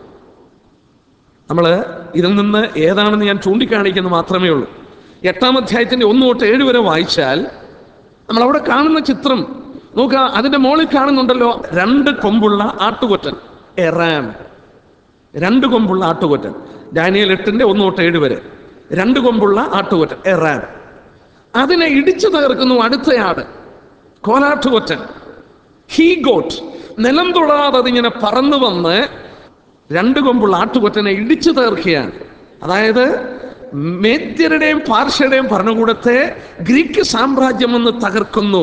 നമ്മൾ ഇതിൽ നിന്ന് ഏതാണെന്ന് ഞാൻ ചൂണ്ടിക്കാണിക്കുന്നത് മാത്രമേ ഉള്ളൂ എട്ടാം അധ്യായത്തിന്റെ ഒന്ന് തൊട്ട് ഏഴ് വരെ വായിച്ചാൽ നമ്മൾ അവിടെ കാണുന്ന ചിത്രം നോക്കുക അതിന്റെ മുകളിൽ കാണുന്നുണ്ടല്ലോ രണ്ട് കൊമ്പുള്ള ആട്ടുകൊറ്റൻ എറാം രണ്ട് കൊമ്പുള്ള ആട്ടുകൊറ്റൻ ഡാനിയൽ എട്ടിന്റെ ഒന്ന് തൊട്ട് ഏഴ് വരെ രണ്ട് കൊമ്പുള്ള ആട്ടുകൊറ്റൻ എറാം അതിനെ ഇടിച്ചു തകർക്കുന്നു അടുത്തയാട് കോലാട്ടുകൊറ്റൻ ഹീ ഗോട്ട് നിലം തൊടാതെ അതിങ്ങനെ പറന്നു വന്ന് രണ്ട് കൊമ്പുള്ള ആട്ടുകൊറ്റനെ ഇടിച്ചു തകർക്കുകയാണ് അതായത് മേത്യരുടെയും പാർഷ്യയുടെയും ഭരണകൂടത്തെ ഗ്രീക്ക് സാമ്രാജ്യം എന്ന് തകർക്കുന്നു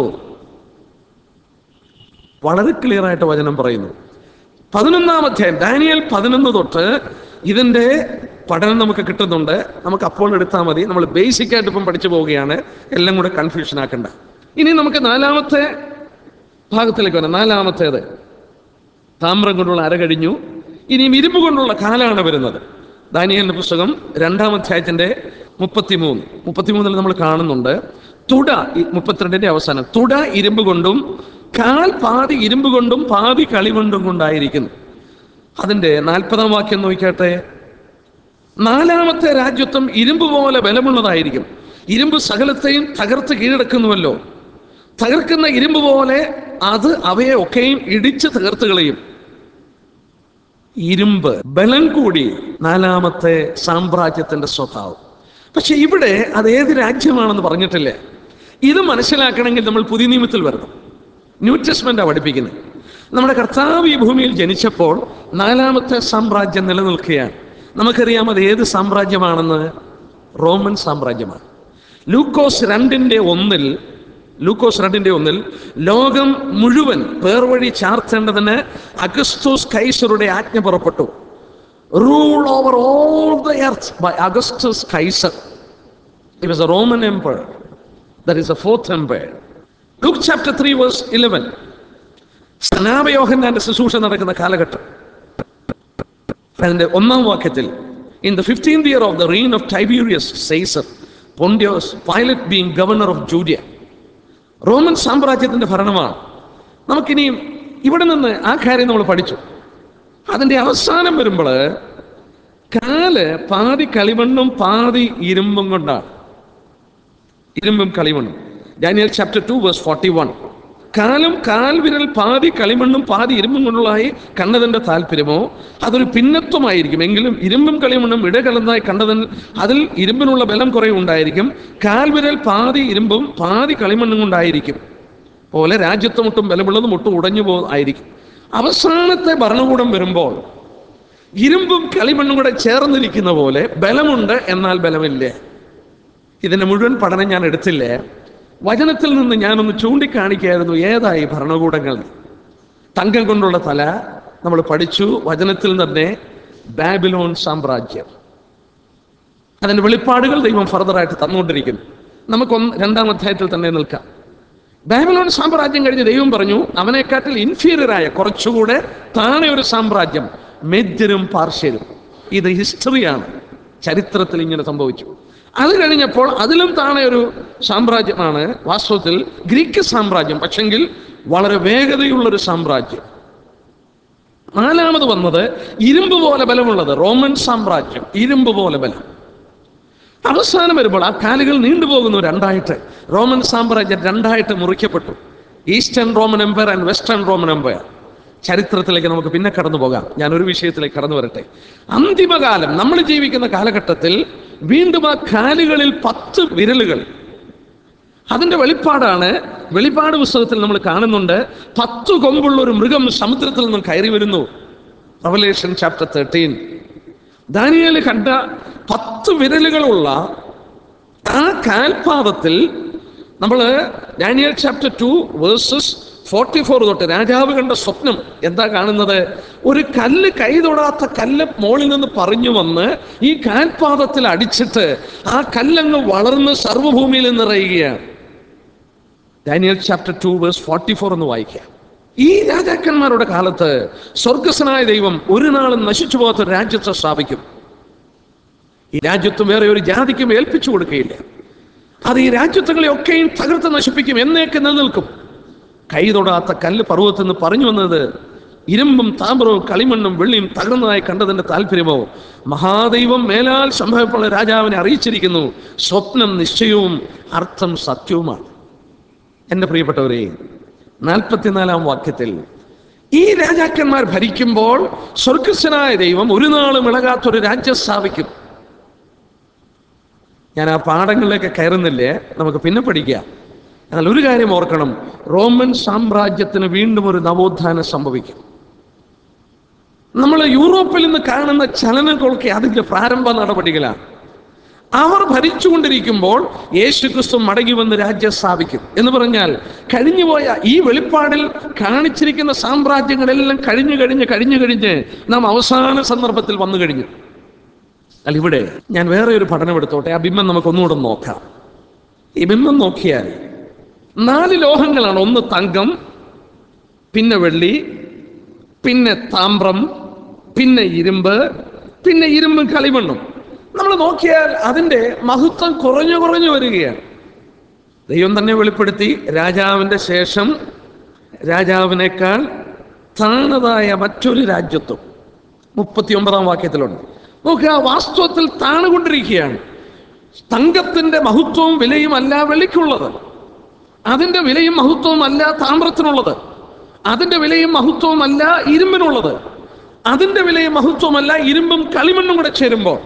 വളരെ ക്ലിയർ ആയിട്ട് വചനം പറയുന്നു പതിനൊന്നാം അധ്യായം ഡാനിയൽ പതിനൊന്ന് തൊട്ട് ഇതിന്റെ പഠനം നമുക്ക് കിട്ടുന്നുണ്ട് നമുക്ക് അപ്പോൾ എടുത്താൽ മതി നമ്മൾ ബേസിക് ആയിട്ട് ഇപ്പം പഠിച്ചു പോവുകയാണ് എല്ലാം കൂടെ കൺഫ്യൂഷൻ ആക്കണ്ട ഇനി നമുക്ക് നാലാമത്തെ ഭാഗത്തിലേക്ക് വരാം നാലാമത്തേത് താമ്രം കൊണ്ടുള്ള അര കഴിഞ്ഞു ഇനിയും ഇരുമ്പ് കൊണ്ടുള്ള കാലാണ് വരുന്നത് ദാനിയലിന്റെ പുസ്തകം രണ്ടാം അധ്യായത്തിന്റെ മുപ്പത്തിമൂന്ന് മുപ്പത്തിമൂന്നിൽ നമ്മൾ കാണുന്നുണ്ട് തുട ഈ- മുപ്പത്തിരണ്ടിന്റെ അവസാനം തുട ഇരുമ്പ് കൊണ്ടും കാൽ പാതി ഇരുമ്പ് കൊണ്ടും പാതി കളികൊണ്ടും കൊണ്ടായിരിക്കുന്നു അതിന്റെ നാൽപ്പതാം വാക്യം നോക്കിയാട്ടെ നാലാമത്തെ രാജ്യത്വം ഇരുമ്പ് പോലെ ബലമുള്ളതായിരിക്കും ഇരുമ്പ് സകലത്തെയും തകർത്ത് കീഴടക്കുന്നുവല്ലോ തകർക്കുന്ന ഇരുമ്പ് പോലെ അത് അവയെ ഒക്കെയും ഇടിച്ച് തകർത്ത് കളയും ഇരുമ്പ് ബലം കൂടി നാലാമത്തെ സാമ്രാജ്യത്തിന്റെ സ്വഭാവം പക്ഷെ ഇവിടെ അത് ഏത് രാജ്യമാണെന്ന് പറഞ്ഞിട്ടില്ല ഇത് മനസ്സിലാക്കണമെങ്കിൽ നമ്മൾ പുതിയ നിയമത്തിൽ വരണം ന്യൂ ടെസ്റ്റ്മെന്റാണ് പഠിപ്പിക്കുന്നത് നമ്മുടെ കർത്താവ് ഈ ഭൂമിയിൽ ജനിച്ചപ്പോൾ നാലാമത്തെ സാമ്രാജ്യം നിലനിൽക്കുകയാണ് നമുക്കറിയാം അത് ഏത് സാമ്രാജ്യമാണെന്ന് റോമൻ സാമ്രാജ്യമാണ് ലൂക്കോസ് രണ്ടിന്റെ ഒന്നിൽ ലൂക്കോസ് രണ്ടിന്റെ ഒന്നിൽ ലോകം മുഴുവൻ പേർവഴി ചാർത്തേണ്ടതിന് അഗസ്തോസ് കൈസറുടെ ആജ്ഞ പുറപ്പെട്ടു rule over all the earth by Augustus Caesar it was a Roman empire that is a fourth empire Luke chapter three verse eleven സ്നാപയോഹന്നാന്റെ ശുശ്രൂഷ നടക്കുന്ന കാലഘട്ടം അതിന്റെ ഒന്നാം വാക്യത്തിൽ in the fifteenth year of the reign of Tiberius Caesar Pontius Pilate being governor of Judea Roman സാമ്രാജ്യത്തിന്റെ ഭരണമാണ് നമുക്കിനിയും ഇവിടെ നിന്ന് ആ കാര്യം നമ്മൾ പഠിച്ചു അതിന്റെ അവസാനം വരുമ്പോൾ കാല് പാതി കളിമണ്ണും പാതി ഇരുമ്പും കൊണ്ടാണ് ഇരുമ്പും കളിമണ്ണും Daniel chapter two verse forty one കാലം കാൽവിരൽ പാതി കളിമണ്ണും പാതി ഇരുമ്പും കൊണ്ടുള്ളതായി കണ്ടതിൻ്റെ താല്പര്യമോ അതൊരു ഭിന്നത്വമായിരിക്കും എങ്കിലും ഇരുമ്പും കളിമണ്ണും ഇടകലർന്നതായി കണ്ടതിന് അതിൽ ഇരുമ്പിനുള്ള ബലം കുറേ ഉണ്ടായിരിക്കും കാൽവിരൽ പാതി ഇരുമ്പും പാതി കളിമണ്ണും കൊണ്ടായിരിക്കും പോലെ രാജ്യത്ത് മുട്ടും ബലമുള്ളതും മുട്ടും ഉടഞ്ഞു പോ ആയിരിക്കും അവസാനത്തെ ഭരണകൂടം വരുമ്പോൾ ഇരുമ്പും കളിമണ്ണും കൂടെ ചേർന്നിരിക്കുന്ന പോലെ ബലമുണ്ട് എന്നാൽ ബലമില്ല ഇതിന്റെ മുഴുവൻ പഠനം ഞാൻ എടുത്തില്ലേ വചനത്തിൽ നിന്ന് ഞാനൊന്ന് ചൂണ്ടിക്കാണിക്കായിരുന്നു ഏതായി ഭരണകൂടങ്ങൾ തങ്കം കൊണ്ടുള്ള തല നമ്മൾ പഠിച്ചു വചനത്തിൽ തന്നെ ബാബിലോൺ സാമ്രാജ്യം അതിന്റെ വെളിപ്പാടുകൾ ദൈവം ഫർദറായിട്ട് തന്നുകൊണ്ടിരിക്കുന്നു നമുക്കൊന്ന് രണ്ടാം അധ്യായത്തിൽ തന്നെ നിൽക്കാം ബാബിലോൺ സാമ്രാജ്യം കഴിഞ്ഞ് ദൈവം പറഞ്ഞു അവനെക്കാട്ടിൽ ഇൻഫീരിയറായ കുറച്ചുകൂടെ താഴെ ഒരു സാമ്രാജ്യം മെദ്യരും പാർശ്യരും ഇത് ഹിസ്റ്ററിയാണ് ചരിത്രത്തിൽ ഇങ്ങനെ സംഭവിച്ചു അത് കഴിഞ്ഞപ്പോൾ അതിലും താഴെ ഒരു സാമ്രാജ്യമാണ് വാസ്തവത്തിൽ ഗ്രീക്ക് സാമ്രാജ്യം പക്ഷെങ്കിൽ വളരെ വേഗതയുള്ളൊരു സാമ്രാജ്യം നാലാമത് വന്നത് ഇരുമ്പ് പോലെ ബലമുള്ളത് റോമൻ സാമ്രാജ്യം ഇരുമ്പ് പോലെ ബലം അവസാനം വരുമ്പോൾ ആ കാലുകൾ നീണ്ടുപോകുന്നു രണ്ടായിട്ട് റോമൻ സാമ്രാജ്യം രണ്ടായിട്ട് മുറിക്കപ്പെട്ടു eastern Roman empire and western Roman empire ചരിത്രത്തിലേക്ക് നമുക്ക് പിന്നെ കടന്നു പോകാം ഞാൻ ഒരു വിഷയത്തിലേക്ക് കടന്നു വരട്ടെ അന്തിമകാലം നമ്മൾ ജീവിക്കുന്ന കാലഘട്ടത്തിൽ വീണ്ടും ആ കാലുകളിൽ പത്ത് വിരലുകൾ അതിന്റെ വെളിപ്പാടാണ് വെളിപ്പാട് പുസ്തകത്തിൽ നമ്മൾ കാണുന്നുണ്ട് പത്ത് കൊമ്പുള്ള ഒരു മൃഗം സമുദ്രത്തിൽ നിന്നും കയറി വരുന്നു റവലേഷൻ ചാപ്റ്റർ തേർട്ടീൻ ദാനിയേൽ കണ്ട പത്ത് വിരലുകളുള്ള ആ കാൽപാദത്തിൽ നമ്മൾ Daniel chapter two verses forty four തൊട്ട് രാജാവ് കണ്ട സ്വപ്നം എന്താ കാണുന്നത് ഒരു കല്ല് കൈ തൊടാത്ത കല്ല് മോളിൽ നിന്ന് പറഞ്ഞു വന്ന് ഈ കാൽപാദത്തിൽ അടിച്ചിട്ട് ആ കല്ലങ്ങ് വളർന്ന് സർവ്വഭൂമിയിൽ നിറയുകയാണ് Daniel chapter two verse forty four എന്ന് വായിക്കാം ഈ രാജാക്കന്മാരുടെ കാലത്ത് സ്വർഗസ്വനായ ദൈവം ഒരു നാളും നശിച്ചു പോകാത്ത ഒരു രാജ്യത്തെ സ്ഥാപിക്കും ഈ രാജ്യത്തും വേറെ ഒരു ജാതിക്കും ഏൽപ്പിച്ചു കൊടുക്കുകയില്ല അത് ഈ രാജ്യത്തുകളെ ഒക്കെയും തകർത്ത് നശിപ്പിക്കും എന്നേക്ക് നിലനിൽക്കും കൈ തൊടാത്ത കല്ല് പർവ്വത്തിൽ നിന്ന് പറഞ്ഞു വന്നത് ഇരുമ്പും താമ്രവും കളിമണ്ണും വെള്ളിയും തകർന്നതായി കണ്ടതിന്റെ താല്പര്യമോ മഹാദൈവം മേലാൽ സംഭവമുള്ള രാജാവിനെ അറിയിച്ചിരിക്കുന്നു സ്വപ്നം നിശ്ചയവും അർത്ഥം സത്യവുമാണ് എൻ്റെ പ്രിയപ്പെട്ടവരെ നാൽപ്പത്തിനാലാം വാക്യത്തിൽ ഈ രാജാക്കന്മാർ ഭരിക്കുമ്പോൾ സ്വർഗസ്വനായ ദൈവം ഒരു നാളും ഇളകാത്തൊരു രാജ്യം സ്ഥാപിക്കും ഞാൻ ആ പാഠങ്ങളിലേക്ക് കയറുന്നില്ലേ നമുക്ക് പിന്നെ പഠിക്കാം എന്നാൽ ഒരു കാര്യം ഓർക്കണം റോമൻ സാമ്രാജ്യത്തിന് വീണ്ടും ഒരു നവോത്ഥാനം സംഭവിക്കും നമ്മൾ യൂറോപ്പിൽ നിന്ന് കാണുന്ന ചലനങ്ങളൊക്കെ അതിൻ്റെ പ്രാരംഭ നടപടികളാണ് അവർ ഭരിച്ചുകൊണ്ടിരിക്കുമ്പോൾ യേശു ക്രിസ്തു മടങ്ങി വന്ന് രാജ്യം സ്ഥാപിക്കും എന്ന് പറഞ്ഞാൽ കഴിഞ്ഞുപോയ ഈ വെളിപ്പാടിൽ കാണിച്ചിരിക്കുന്ന സാമ്രാജ്യങ്ങളെല്ലാം കഴിഞ്ഞു കഴിഞ്ഞ് കഴിഞ്ഞു കഴിഞ്ഞ് നാം അവസാന സന്ദർഭത്തിൽ വന്നു കഴിഞ്ഞു അല്ല ഇവിടെ ഞാൻ വേറെ ഒരു പഠനം എടുത്തോട്ടെ ആ ബിംബം നമുക്ക് ഒന്നുകൂടെ നോക്കാം ഈ ബിംബം നോക്കിയാൽ നാല് ലോഹങ്ങളാണ് ഒന്ന് തങ്കം പിന്നെ വെള്ളി പിന്നെ താമ്രം പിന്നെ ഇരുമ്പ് പിന്നെ ഇരുമ്പും കളിമണ്ണും നമ്മൾ നോക്കിയാൽ അതിൻ്റെ മഹത്വം കുറഞ്ഞു കുറഞ്ഞു വരികയാണ് ദൈവം തന്നെ വെളിപ്പെടുത്തി രാജാവിൻ്റെ ശേഷം രാജാവിനേക്കാൾ താണതായ മറ്റൊരു രാജ്യത്വം മുപ്പത്തി ഒമ്പതാം വാക്യത്തിലുണ്ട് നോക്കുക വാസ്തവത്തിൽ താണുകൊണ്ടിരിക്കുകയാണ് തങ്കത്തിന്റെ മഹത്വവും വിലയും അല്ല വെള്ളിക്കുള്ളത് അതിന്റെ വിലയും മഹത്വവും അല്ല താമ്രത്തിനുള്ളത് അതിന്റെ വിലയും മഹത്വവും അല്ല ഇരുമ്പിനുള്ളത് അതിന്റെ വിലയും മഹത്വമല്ല ഇരുമ്പും കളിമണ്ണും കൂടെ ചേരുമ്പോൾ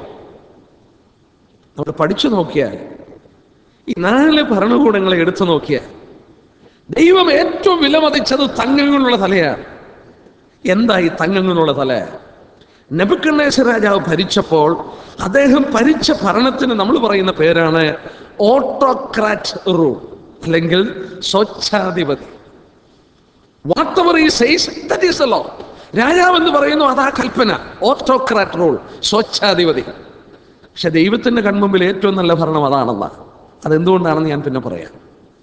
നമ്മൾ പഠിച്ചു നോക്കിയാൽ ഈ നാല് ഭരണകൂടങ്ങളെ എടുത്തു നോക്കിയാൽ ദൈവം ഏറ്റവും വിലമതിച്ചത് തങ്കങ്ങളുള്ള തലയാണ് എന്താ ഈ തങ്കങ്ങളുള്ള തല നെബുക്കണ്ണേശ്വര രാജാവ് ഭരിച്ചപ്പോൾ അദ്ദേഹം ഭരിച്ച ഭരണത്തിന് നമ്മൾ പറയുന്ന പേരാണ് ഓട്ടോക്രാറ്റ് റൂൾ അല്ലെങ്കിൽ സ്വച്ഛാധിപതി whatever he says that is law രാജാവ് എന്ന് പറയുന്നു അതാ കൽപ്പന ഓട്ടോക്രാറ്റ് റൂൾ സ്വച്ഛാധിപതി പക്ഷെ ദൈവത്തിന്റെ കൺമുമ്പിൽ ഏറ്റവും നല്ല ഭരണം അതാണെന്ന അതെന്തുകൊണ്ടാണെന്ന് ഞാൻ പിന്നെ പറയാം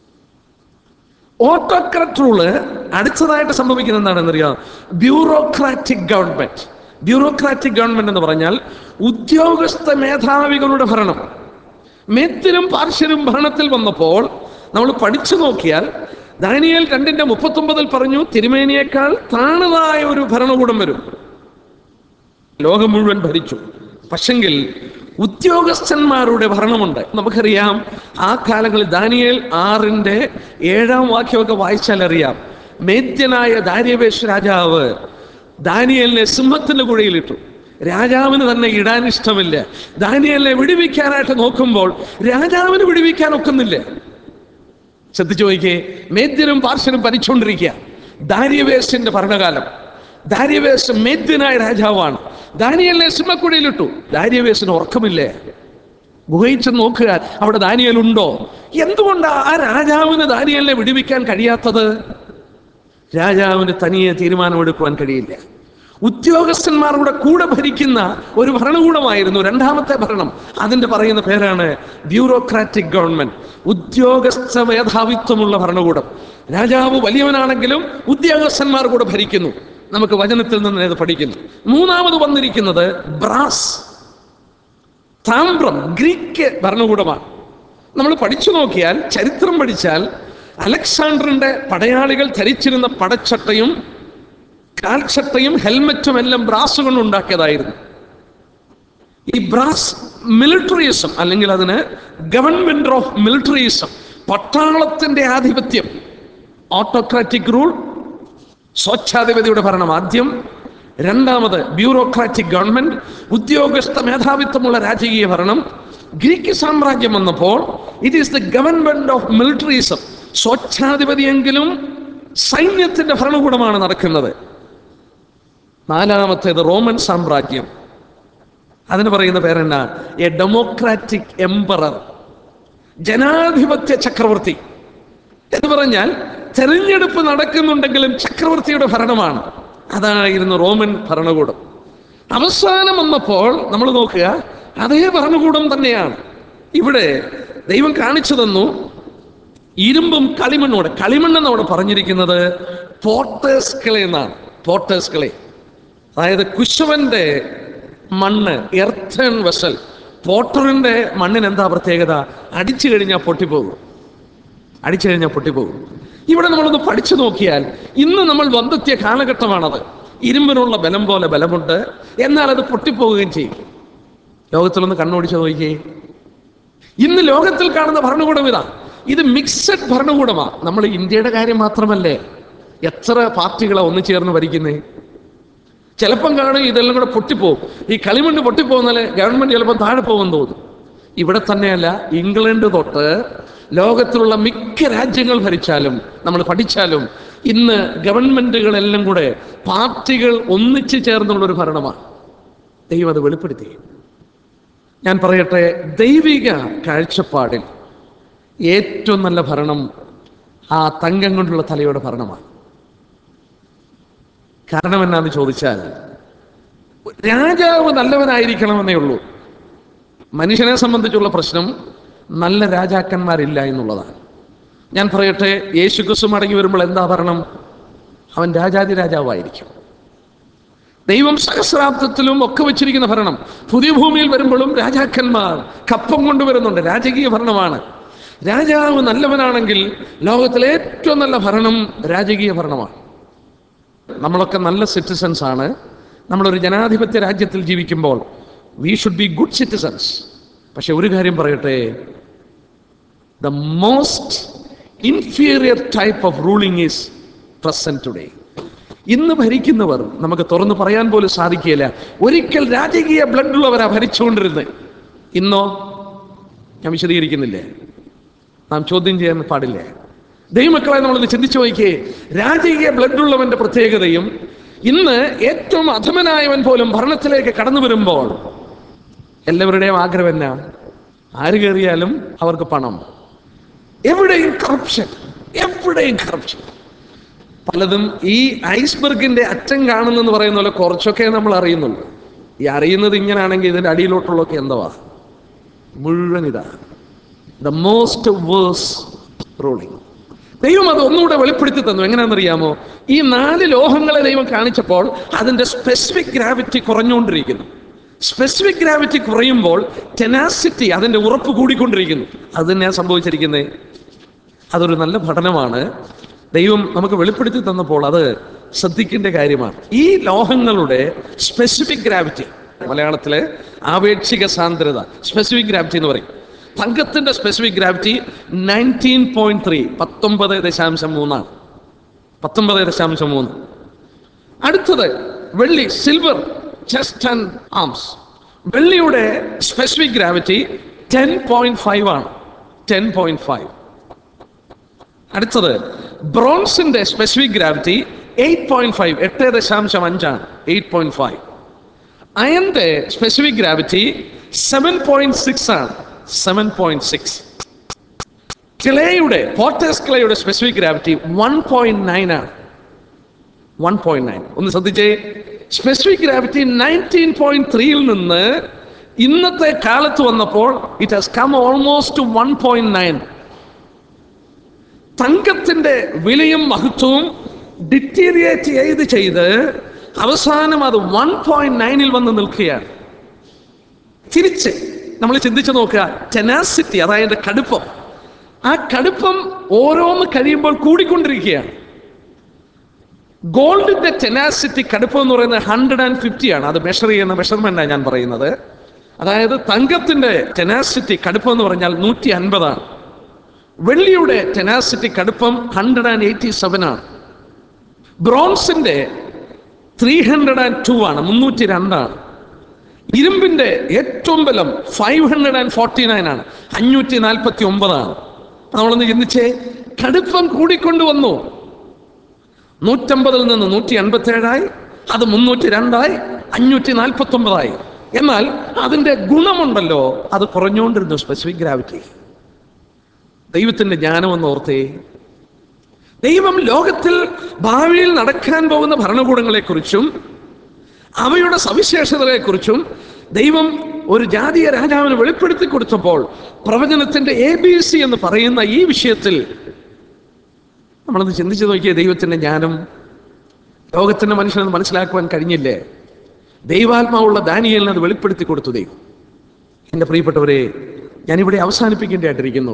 ഓട്ടോക്രാറ്റ് റൂള് അടുത്തതായിട്ട് സംഭവിക്കുന്നത് എന്താണെന്നറിയാം ബ്യൂറോക്രാറ്റിക് ഗവൺമെന്റ് ബ്യൂറോക്രാറ്റിക് ഗവൺമെന്റ് എന്ന് പറഞ്ഞാൽ ഉദ്യോഗസ്ഥ മേധാവികളുടെ ഭരണം മെത്തിനും പാർശ്വരും ഭരണത്തിൽ വന്നപ്പോൾ നമ്മൾ പഠിച്ചു നോക്കിയാൽ ദാനിയേൽ രണ്ടിന്റെ മുപ്പത്തൊമ്പതിൽ പറഞ്ഞു തിരുമേനിയേക്കാൾ താണതായ ഒരു ഭരണകൂടം വരും ലോകം മുഴുവൻ ഭരിച്ചു പക്ഷെങ്കിൽ ഉദ്യോഗസ്ഥന്മാരുടെ ഭരണമുണ്ട് നമുക്കറിയാം ആ കാലങ്ങളിൽ ദാനിയേൽ ആറിന്റെ ഏഴാം വാക്യമൊക്കെ വായിച്ചാൽ അറിയാം മേദ്യനായ ദാര്യവേഷ രാജാവ് ദാനിയേലിനെ സിംഹത്തിന്റെ കുഴയിലിട്ടു രാജാവിന് തന്നെ ഇടാൻ ഇഷ്ടമില്ല ദാനിയേലിനെ വിടുവിക്കാനായിട്ട് നോക്കുമ്പോൾ രാജാവിന് വിടുവിക്കാൻ ഒക്കുന്നില്ല ശ്രദ്ധിച്ചു നോക്കിയേ മേദ്യനും പാർശ്വനും ഭരിച്ചുകൊണ്ടിരിക്കുക ദാര്യവേശന്റെ ഭരണകാലം ദാര്യവേശ മേദ്യനായ രാജാവാണ് ദാനിയലിനെ സിംഹക്കുഴിയിലിട്ടു ദാര്യവേശന് ഉറക്കമില്ലേ ഗുഹയിൽ ചെന്ന് നോക്കുക അവിടെ ദാനിയൽ ഉണ്ടോ എന്തുകൊണ്ടാ ആ രാജാവിന് ദാനിയലിനെ വിടുവിക്കാൻ കഴിയാത്തത് രാജാവിന് തനിയെ തീരുമാനമെടുക്കുവാൻ കഴിയില്ല ഉദ്യോഗസ്ഥന്മാരുടെ കൂടെ ഭരിക്കുന്ന ഒരു ഭരണകൂടമായിരുന്നു രണ്ടാമത്തെ ഭരണം അതിന്റെ പറയുന്ന പേരാണ് ബ്യൂറോക്രാറ്റിക് ഗവൺമെന്റ് ഉദ്യോഗസ്ഥ മേധാവിത്വമുള്ള ഭരണകൂടം രാജാവ് വലിയവനാണെങ്കിലും ഉദ്യോഗസ്ഥന്മാർ കൂടെ ഭരിക്കുന്നു നമുക്ക് വചനത്തിൽ നിന്ന് ഇത് പഠിക്കുന്നു മൂന്നാമത് വന്നിരിക്കുന്നത് ബ്രാസ് താമ്രം ഗ്രീക്ക് ഭരണകൂടമാണ് നമ്മൾ പഠിച്ചു നോക്കിയാൽ ചരിത്രം പഠിച്ചാൽ അലക്സാണ്ടറിന്റെ പടയാളികൾ ധരിച്ചിരുന്ന പടച്ചട്ടയും കാൽച്ചട്ടയും ഹെൽമറ്റും എല്ലാം ബ്രാസ് കൊണ്ട് ഉണ്ടാക്കിയതായിരുന്നു ഈ ബ്രാസ് മിലിറ്ററിയിസം അല്ലെങ്കിൽ അതിന് ഗവൺമെന്റ് ഓഫ് മിലിറ്ററിയിസം പട്ടാളത്തിന്റെ ആധിപത്യം ഓട്ടോക്രാറ്റിക് റൂൾ സ്വച്ഛാധിപതിയുടെ ഭരണം ആദ്യം രണ്ടാമത് ബ്യൂറോക്രാറ്റിക് ഗവൺമെന്റ് ഉദ്യോഗസ്ഥ മേധാവിത്വമുള്ള രാജകീയ ഭരണം ഗ്രീക്ക് സാമ്രാജ്യം വന്നപ്പോൾ it is the government of militarism സ്വച്ഛാധിപതിയെങ്കിലും സൈന്യത്തിന്റെ ഭരണകൂടമാണ് നടക്കുന്നത് നാലാമത്തേത് റോമൻ സാമ്രാജ്യം അതിന് പറയുന്ന പേരെന്നാ എ ഡെമോക്രാറ്റിക് എംപറർ ജനാധിപത്യ ചക്രവർത്തി എന്ന് പറഞ്ഞാൽ തെരഞ്ഞെടുപ്പ് നടക്കുന്നുണ്ടെങ്കിലും ചക്രവർത്തിയുടെ ഭരണമാണ് അതായിരുന്നു റോമൻ ഭരണകൂടം അവസാനം വന്നപ്പോൾ നമ്മൾ നോക്കുക അതേ ഭരണകൂടം തന്നെയാണ് ഇവിടെ ദൈവം കാണിച്ചു തന്നു ഇരുമ്പും കളിമണ്ണോടെ കളിമണ്ണെന്ന് അവിടെ പറഞ്ഞിരിക്കുന്നത് പോട്ടേഴ്സ് ക്ലേ എന്നാണ് പോട്ടേഴ്സ് ക്ലേ അതായത് കുശവന്റെ മണ്ണ് എർത്തൺ വെസൽ പോട്ടറിന്റെ മണ്ണിന് എന്താ പ്രത്യേകത അടിച്ചു കഴിഞ്ഞാൽ പൊട്ടിപ്പോകും അടിച്ചു കഴിഞ്ഞാൽ പൊട്ടിപ്പോകും ഇവിടെ നമ്മളൊന്ന് പഠിച്ചു നോക്കിയാൽ ഇന്ന് നമ്മൾ വന്നെത്തിയ കാലഘട്ടമാണത് ഇരുമ്പിനുള്ള ബലം പോലെ ബലമുണ്ട് എന്നാൽ അത് പൊട്ടിപ്പോവുകയും ചെയ്യും ലോകത്തിലൊന്ന് കണ്ണോടിച്ച് നോക്കിയേ ഇന്ന് ലോകത്തിൽ കാണുന്ന ഭരണകൂടം ഇതാ ഇത് മിക്സഡ് ഭരണകൂടമാണ് നമ്മൾ ഇന്ത്യയുടെ കാര്യം മാത്രമല്ലേ എത്ര പാർട്ടികളാ ഒന്ന് ചേർന്ന് ഭരിക്കുന്നേ ചിലപ്പം കാണും ഇതെല്ലാം കൂടെ പൊട്ടിപ്പോകും ഈ കളിമണ്ണ് പൊട്ടിപ്പോകുന്നാല് ഗവൺമെന്റ് ചിലപ്പോൾ താഴെ പോകുമെന്ന് തോന്നും ഇവിടെ തന്നെയല്ല ഇംഗ്ലണ്ട് തൊട്ട് ലോകത്തിലുള്ള മിക്ക രാജ്യങ്ങൾ ഭരിച്ചാലും നമ്മൾ പഠിച്ചാലും ഇന്ന് ഗവൺമെന്റുകളെല്ലാം കൂടെ പാർട്ടികൾ ഒന്നിച്ചു ചേർന്നുള്ള ഒരു ഭരണമാണ് ദൈവം അത് വെളിപ്പെടുത്തി ഞാൻ പറയട്ടെ ദൈവിക കാഴ്ചപ്പാടിൽ ഏറ്റവും നല്ല ഭരണം ആ തങ്കം കൊണ്ടുള്ള തലയുടെ ഭരണമാണ് കാരണം എന്നാന്ന് ചോദിച്ചാൽ രാജാവ് നല്ലവനായിരിക്കണമെന്നേ ഉള്ളൂ മനുഷ്യനെ സംബന്ധിച്ചുള്ള പ്രശ്നം നല്ല രാജാക്കന്മാരില്ല എന്നുള്ളതാണ് ഞാൻ പറയട്ടെ യേശു ക്രിസ്തു മടങ്ങി വരുമ്പോൾ എന്താ ഭരണം അവൻ രാജാതി രാജാവായിരിക്കും ദൈവം സഹസ്രാബ്ദത്തിലും ഒക്കെ വെച്ചിരിക്കുന്ന ഭരണം പുതിയ ഭൂമിയിൽ വരുമ്പോഴും രാജാക്കന്മാർ കപ്പം കൊണ്ടുവരുന്നുണ്ട് രാജകീയ ഭരണമാണ് രാജാവ് നല്ലവനാണെങ്കിൽ ലോകത്തിലെ ഏറ്റവും നല്ല ഭരണം രാജകീയ ഭരണമാണ് നമ്മളൊക്കെ നല്ല സിറ്റിസൺസ് ആണ് നമ്മളൊരു ജനാധിപത്യ രാജ്യത്തിൽ ജീവിക്കുമ്പോൾ we should be good citizens പക്ഷെ ഒരു കാര്യം പറയട്ടെ the most inferior type of ruling is present today ഇന്ന് ഭരിക്കുന്നവർ നമുക്ക് തുറന്നു പറയാൻ പോലും സാധിക്കുകയില്ല ഒരിക്കൽ രാജകീയ ബ്ലഡ് ഉള്ളവരാ ഭരിച്ചുകൊണ്ടിരുന്നത് ഇന്നോ ഞാൻ വിശദീകരിക്കുന്നില്ലേ നാം ചോദ്യം ചെയ്യാൻ പാടില്ല ദൈവമക്കളെ നമ്മളത് ചിന്തിച്ചു നോക്കിയേ രാജകീയ ബ്ലഡ് ഉള്ളവന്റെ പ്രത്യേകതയും ഇന്ന് ഏറ്റവും അധമനായവൻ പോലും ഭരണത്തിലേക്ക് കടന്നു വരുമ്പോൾ എല്ലാവരുടെയും ആഗ്രഹം എന്നാ ആര് കയറിയാലും അവർക്ക് പണം എവിടെയും കറപ്ഷൻ എവിടെയും കറപ്ഷൻ പലതും ഈ ഐസ്ബർഗിന്റെ അറ്റം കാണുന്നെന്ന് പറയുന്ന പോലെ കുറച്ചൊക്കെ നമ്മൾ അറിയുന്നുള്ളൂ ഈ അറിയുന്നത് ഇങ്ങനാണെങ്കിൽ ഇതിന്റെ അടിയിലോട്ടുള്ളതൊക്കെ എന്തുവാ മുഴുവൻ ഇതാ ദ മോസ്റ്റ് വേഴ്സ് റോളിംഗ് ദൈവം അത് ഒന്നുകൂടെ വെളിപ്പെടുത്തി തന്നു എങ്ങനെയാണെന്നറിയാമോ ഈ നാല് ലോഹങ്ങളെ ദൈവം കാണിച്ചപ്പോൾ അതിന്റെ സ്പെസിഫിക് ഗ്രാവിറ്റി കുറഞ്ഞുകൊണ്ടിരിക്കുന്നു സ്പെസിഫിക് ഗ്രാവിറ്റി കുറയുമ്പോൾ ടെനാസിറ്റി അതിന്റെ ഉറപ്പ് കൂടിക്കൊണ്ടിരിക്കുന്നു അത് തന്നെയാണ് സംഭവിച്ചിരിക്കുന്നത് അതൊരു നല്ല പഠനമാണ് ദൈവം നമുക്ക് വെളിപ്പെടുത്തി തന്നപ്പോൾ അത് ശ്രദ്ധിക്കേണ്ട കാര്യമാണ് ഈ ലോഹങ്ങളുടെ സ്പെസിഫിക് ഗ്രാവിറ്റി മലയാളത്തിലെ ആപേക്ഷിക സാന്ദ്രത സ്പെസിഫിക് ഗ്രാവിറ്റി എന്ന് പറയും തങ്കത്തിന്റെ specific gravity nineteen point three പത്തൊമ്പത് ദശാംശം മൂന്നാണ് പത്തൊമ്പത് ദശാംശം മൂന്ന് അടുത്തത് വെള്ളി സിൽവർ ചെസ്റ്റ് ആൻഡ് ആംസ് വെള്ളിയുടെ specific gravity ten point five ആണ് ടെൻ പോയിന്റ് ഫൈവ് അടുത്തത് ബ്രോൺസിന്റെ specific gravity eight point five എട്ട് ദശാംശം അഞ്ചാണ് എയ്റ്റ് പോയിന്റ് ഫൈവ് അയന്റെ specific gravity seven point six ആണ് സെവൻ പോയിന്റ് സിക്സ് ക്ലേയുടെ പോട്ടേസ് ക്ലേയുടെ specific gravity one point nine ആണ് വൺ പോയിന്റ് നയൻ ഒന്ന് ശ്രദ്ധിച്ചേ സ്പെസിഫിക് ഗ്രാവിറ്റി നയൻറ്റീൻ പോയിന്റ് ത്രീയിൽ നിന്ന് ഇന്നത്തെ കാലത്ത് വന്നപ്പോൾ it has come almost one point nine തങ്കത്തിന്റെ വിലയും മഹത്വവും ഡിറ്റീരിയേറ്റ് ചെയ്ത് ചെയ്ത് അവസാനം അത് വൺ പോയിന്റ് നയനിൽ വന്ന് നിൽക്കുകയാണ് തിരിച്ച് നമ്മൾ ചിന്തിച്ചു നോക്കുക ടെനാസിറ്റി അതായത് കടുപ്പം ആ കടുപ്പം ഓരോന്ന് കഴിയുമ്പോൾ കൂടിക്കൊണ്ടിരിക്കുകയാണ് ഗോൾഡിന്റെ ടെനാസിറ്റി കടുപ്പം എന്ന് പറയുന്നത് ഹൺഡ്രഡ് ആൻഡ് ഫിഫ്റ്റി ആണ് അത് മെഷർ ചെയ്യുന്ന മെഷർമെന്റാണ് ഞാൻ പറയുന്നത് അതായത് തങ്കത്തിന്റെ ടെനാസിറ്റി കടുപ്പം എന്ന് പറഞ്ഞാൽ നൂറ്റി അൻപതാണ് വെള്ളിയുടെ ടെനാസിറ്റി കടുപ്പം ഹൺഡ്രഡ് ആൻഡ് എയ്റ്റി സെവൻ ആണ് ബ്രോൺസിന്റെ ത്രീ ഹൺഡ്രഡ് ആൻഡ് ടു ആണ് മുന്നൂറ്റി രണ്ടാണ് ഇരുമ്പിന്റെ ഏറ്റവും ബലം five hundred and forty nine ആണ് അഞ്ഞൂറ്റി നാൽപ്പത്തി ഒമ്പതാണ് നമ്മളൊന്ന് ചിന്തിച്ചേ കടുപ്പം കൂടിക്കൊണ്ടുവന്നു നൂറ്റമ്പതിൽ നിന്ന് നൂറ്റി അൻപത്തി ഏഴായി അത് മുന്നൂറ്റി രണ്ടായി അഞ്ഞൂറ്റി നാൽപ്പത്തി ഒമ്പതായി എന്നാൽ അതിന്റെ ഗുണമുണ്ടല്ലോ അത് കുറഞ്ഞുകൊണ്ടിരുന്നു സ്പെസിഫിക് ഗ്രാവിറ്റി ദൈവത്തിന്റെ ജ്ഞാനം എന്ന് ഓർത്തേ ദൈവം ലോകത്തിൽ ഭാവിയിൽ നടക്കാൻ പോകുന്ന ഭരണകൂടങ്ങളെക്കുറിച്ചും അവയുടെ സവിശേഷതകളെക്കുറിച്ചും ദൈവം ഒരു ജാതീയ രാജാവിന് വെളിപ്പെടുത്തി കൊടുത്തപ്പോൾ പ്രവചനത്തിന്റെ എ ബി സി എന്ന് പറയുന്ന ഈ വിഷയത്തിൽ നമ്മളൊന്ന് ചിന്തിച്ചു നോക്കിയ ദൈവത്തിന്റെ ജ്ഞാനം ലോകത്തിന്റെ മനുഷ്യനെന്ന് മനസ്സിലാക്കുവാൻ കഴിഞ്ഞില്ലേ ദൈവാത്മാവുള്ള ദാനിയലിന് അത് വെളിപ്പെടുത്തി കൊടുത്തു ദൈവം എൻ്റെ പ്രിയപ്പെട്ടവരെ ഞാനിവിടെ അവസാനിപ്പിക്കേണ്ടതായിട്ടിരിക്കുന്നു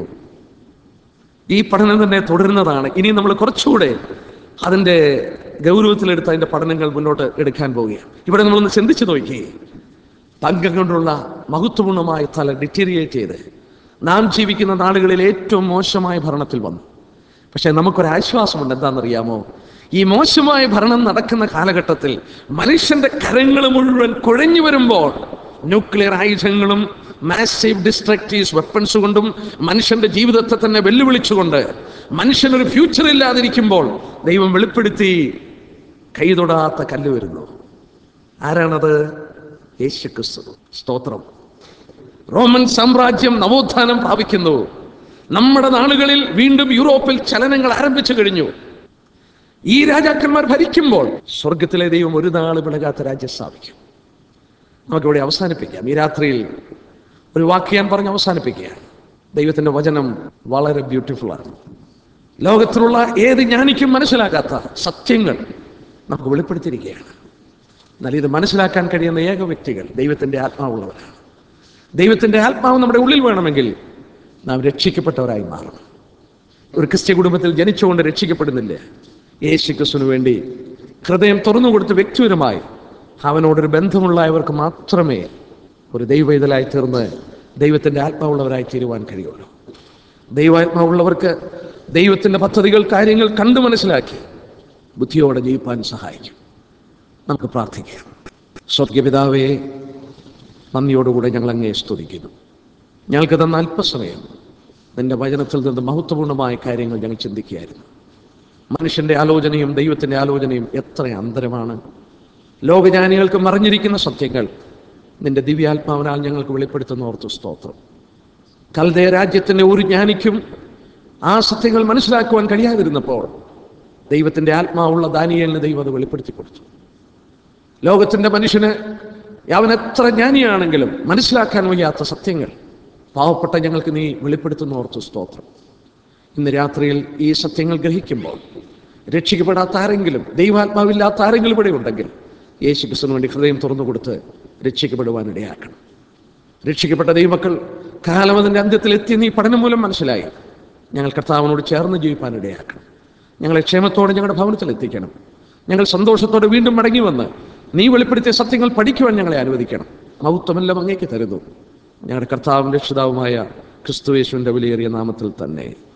ഈ പഠനം തന്നെ തുടരുന്നതാണ് ഇനി നമ്മൾ കുറച്ചുകൂടെ അതിൻ്റെ ഗൗരവത്തിലെടുത്ത് അതിൻ്റെ പഠനങ്ങൾ മുന്നോട്ട് എടുക്കാൻ പോവുകയാണ് ഇവിടെ നമ്മളൊന്ന് ചിന്തിച്ചു നോക്കി തങ്കം കൊണ്ടുള്ള മഹത്വപൂർണ്ണമായ തല ഡിറ്റീരിയേറ്റ് ചെയ്ത് നാം ജീവിക്കുന്ന നാടുകളിൽ ഏറ്റവും മോശമായ ഭരണത്തിൽ വന്നു പക്ഷേ നമുക്കൊരാശ്വാസമുണ്ട് എന്താണെന്നറിയാമോ ഈ മോശമായ ഭരണം നടക്കുന്ന കാലഘട്ടത്തിൽ മനുഷ്യന്റെ കരങ്ങൾ മുഴുവൻ കുഴഞ്ഞു വരുമ്പോൾ ന്യൂക്ലിയർ ആയുധങ്ങളും മാസീവ് ഡിസ്ട്രക്റ്റീവ് വെപ്പൺസ് കൊണ്ടും മനുഷ്യന്റെ ജീവിതത്തെ തന്നെ വെല്ലുവിളിച്ചുകൊണ്ട് മനുഷ്യനൊരു ഫ്യൂച്ചർ ഇല്ലാതിരിക്കുമ്പോൾ ദൈവം വെളിപ്പെടുത്തി കൈതൊടാത്ത കല്ല് വരുന്നു ആരാണത് യേശു ക്രിസ്തു സ്തോത്രം റോമൻ സാമ്രാജ്യം നവോത്ഥാനം പ്രാപിക്കുന്നു നമ്മുടെ നാടുകളിൽ വീണ്ടും യൂറോപ്പിൽ ചലനങ്ങൾ ആരംഭിച്ചു കഴിഞ്ഞു ഈ രാജാക്കന്മാർ ഭരിക്കുമ്പോൾ സ്വർഗത്തിലെ ദൈവം ഒരു നാൾ വിളകാത്ത രാജ്യം സ്ഥാപിക്കും നമുക്കിവിടെ അവസാനിപ്പിക്കാം ഈ രാത്രിയിൽ ഒരു വാക്ക് ഞാൻ പറഞ്ഞ് അവസാനിപ്പിക്കുകയാണ് ദൈവത്തിൻ്റെ വചനം വളരെ ബ്യൂട്ടിഫുൾ ആണ് ലോകത്തിലുള്ള ഏത് ജ്ഞാനിക്കും മനസ്സിലാകാത്ത സത്യങ്ങൾ നമുക്ക് വെളിപ്പെടുത്തിയിരിക്കുകയാണ് എന്നാൽ ഇത് മനസ്സിലാക്കാൻ കഴിയുന്ന ഏക വ്യക്തികൾ ദൈവത്തിൻ്റെ ആത്മാവുള്ളവരാണ് ദൈവത്തിൻ്റെ ആത്മാവ് നമ്മുടെ ഉള്ളിൽ വേണമെങ്കിൽ നാം രക്ഷിക്കപ്പെട്ടവരായി മാറണം ഒരു ക്രിസ്ത്യ കുടുംബത്തിൽ ജനിച്ചുകൊണ്ട് രക്ഷിക്കപ്പെടുന്നില്ല യേശു ക്രിസ്തുവിന് വേണ്ടി ഹൃദയം തുറന്നു കൊടുത്ത് വ്യക്തിപരമായി അവനോടൊരു ബന്ധമുള്ളവർക്ക് മാത്രമേ ഒരു ദൈവവേദലായി തീർന്ന് ദൈവത്തിൻ്റെ ആത്മാവുള്ളവരായി തീരുവാൻ കഴിയുള്ളൂ ദൈവാത്മാവുള്ളവർക്ക് ദൈവത്തിൻ്റെ പദ്ധതികൾ കാര്യങ്ങൾ കണ്ടു മനസ്സിലാക്കി ബുദ്ധിയോടെ ജീവിപ്പാൻ സഹായിക്കും നമുക്ക് പ്രാർത്ഥിക്കാം സ്വർഗപിതാവേ നന്ദിയോടുകൂടെ ഞങ്ങൾ അങ്ങേ സ്തുതിക്കുന്നു ഞങ്ങൾക്ക് തന്ന അല്പസമയം നിന്റെ വചനത്തിൽ നിന്ന് മഹത്വപൂർണ്ണമായ കാര്യങ്ങൾ ഞങ്ങൾ ചിന്തിക്കുകയായിരുന്നു മനുഷ്യന്റെ ആലോചനയും ദൈവത്തിൻ്റെ ആലോചനയും എത്ര അന്തരമാണ് ലോകജ്ഞാനികൾക്ക് മറിഞ്ഞിരിക്കുന്ന സത്യങ്ങൾ നിന്റെ ദിവ്യാത്മാവിനാൽ ഞങ്ങൾക്ക് വെളിപ്പെടുത്തുന്ന ഓർത്തു സ്തോത്രം കൽദയ രാജ്യത്തിൻ്റെ ഒരു ജ്ഞാനിക്കും ആ സത്യങ്ങൾ മനസ്സിലാക്കുവാൻ കഴിയാതിരുന്നപ്പോൾ ദൈവത്തിൻ്റെ ആത്മാവുള്ള ദാനിയലിന് ദൈവം അത് വെളിപ്പെടുത്തി കൊടുത്തു ലോകത്തിൻ്റെ മനുഷ്യന് അവൻ എത്ര ജ്ഞാനിയാണെങ്കിലും മനസ്സിലാക്കാൻ വയ്യാത്ത സത്യങ്ങൾ പാവപ്പെട്ട ഞങ്ങൾക്ക് നീ വെളിപ്പെടുത്തുന്ന ഓർത്തു സ്തോത്രം ഇന്ന് രാത്രിയിൽ ഈ സത്യങ്ങൾ ഗ്രഹിക്കുമ്പോൾ രക്ഷിക്കപ്പെടാത്ത ആരെങ്കിലും ദൈവാത്മാവില്ലാത്ത ആരെങ്കിലും ഇവിടെ ഉണ്ടെങ്കിൽ യേശു ക്രിസ്തുവിന് വേണ്ടി ഹൃദയം തുറന്നു കൊടുത്ത് രക്ഷിക്കപ്പെടുവാൻ ഇടയാക്കണം രക്ഷിക്കപ്പെട്ട ദൈവമക്കൾ കാലം അതിൻ്റെ അന്ത്യത്തിൽ എത്തി നീ പഠനം മൂലം മനസ്സിലായി ഞങ്ങൾ കർത്താവിനോട് ചേർന്ന് ജീവിപ്പാൻ ഇടയാക്കണം ഞങ്ങളെ ക്ഷേമത്തോടെ ഞങ്ങളുടെ ഭവനത്തിൽ എത്തിക്കണം ഞങ്ങൾ സന്തോഷത്തോടെ വീണ്ടും മടങ്ങി വന്ന് നീ വെളിപ്പെടുത്തിയ സത്യങ്ങൾ പഠിക്കുവാൻ ഞങ്ങളെ അനുവദിക്കണം മഹത്വമെല്ലാം അങ്ങേക്ക് തരുന്നു ഞങ്ങളുടെ കർത്താവും രക്ഷിതാവുമായ ക്രിസ്തുവേശുവിൻ്റെ വിലയേറിയ നാമത്തിൽ തന്നെ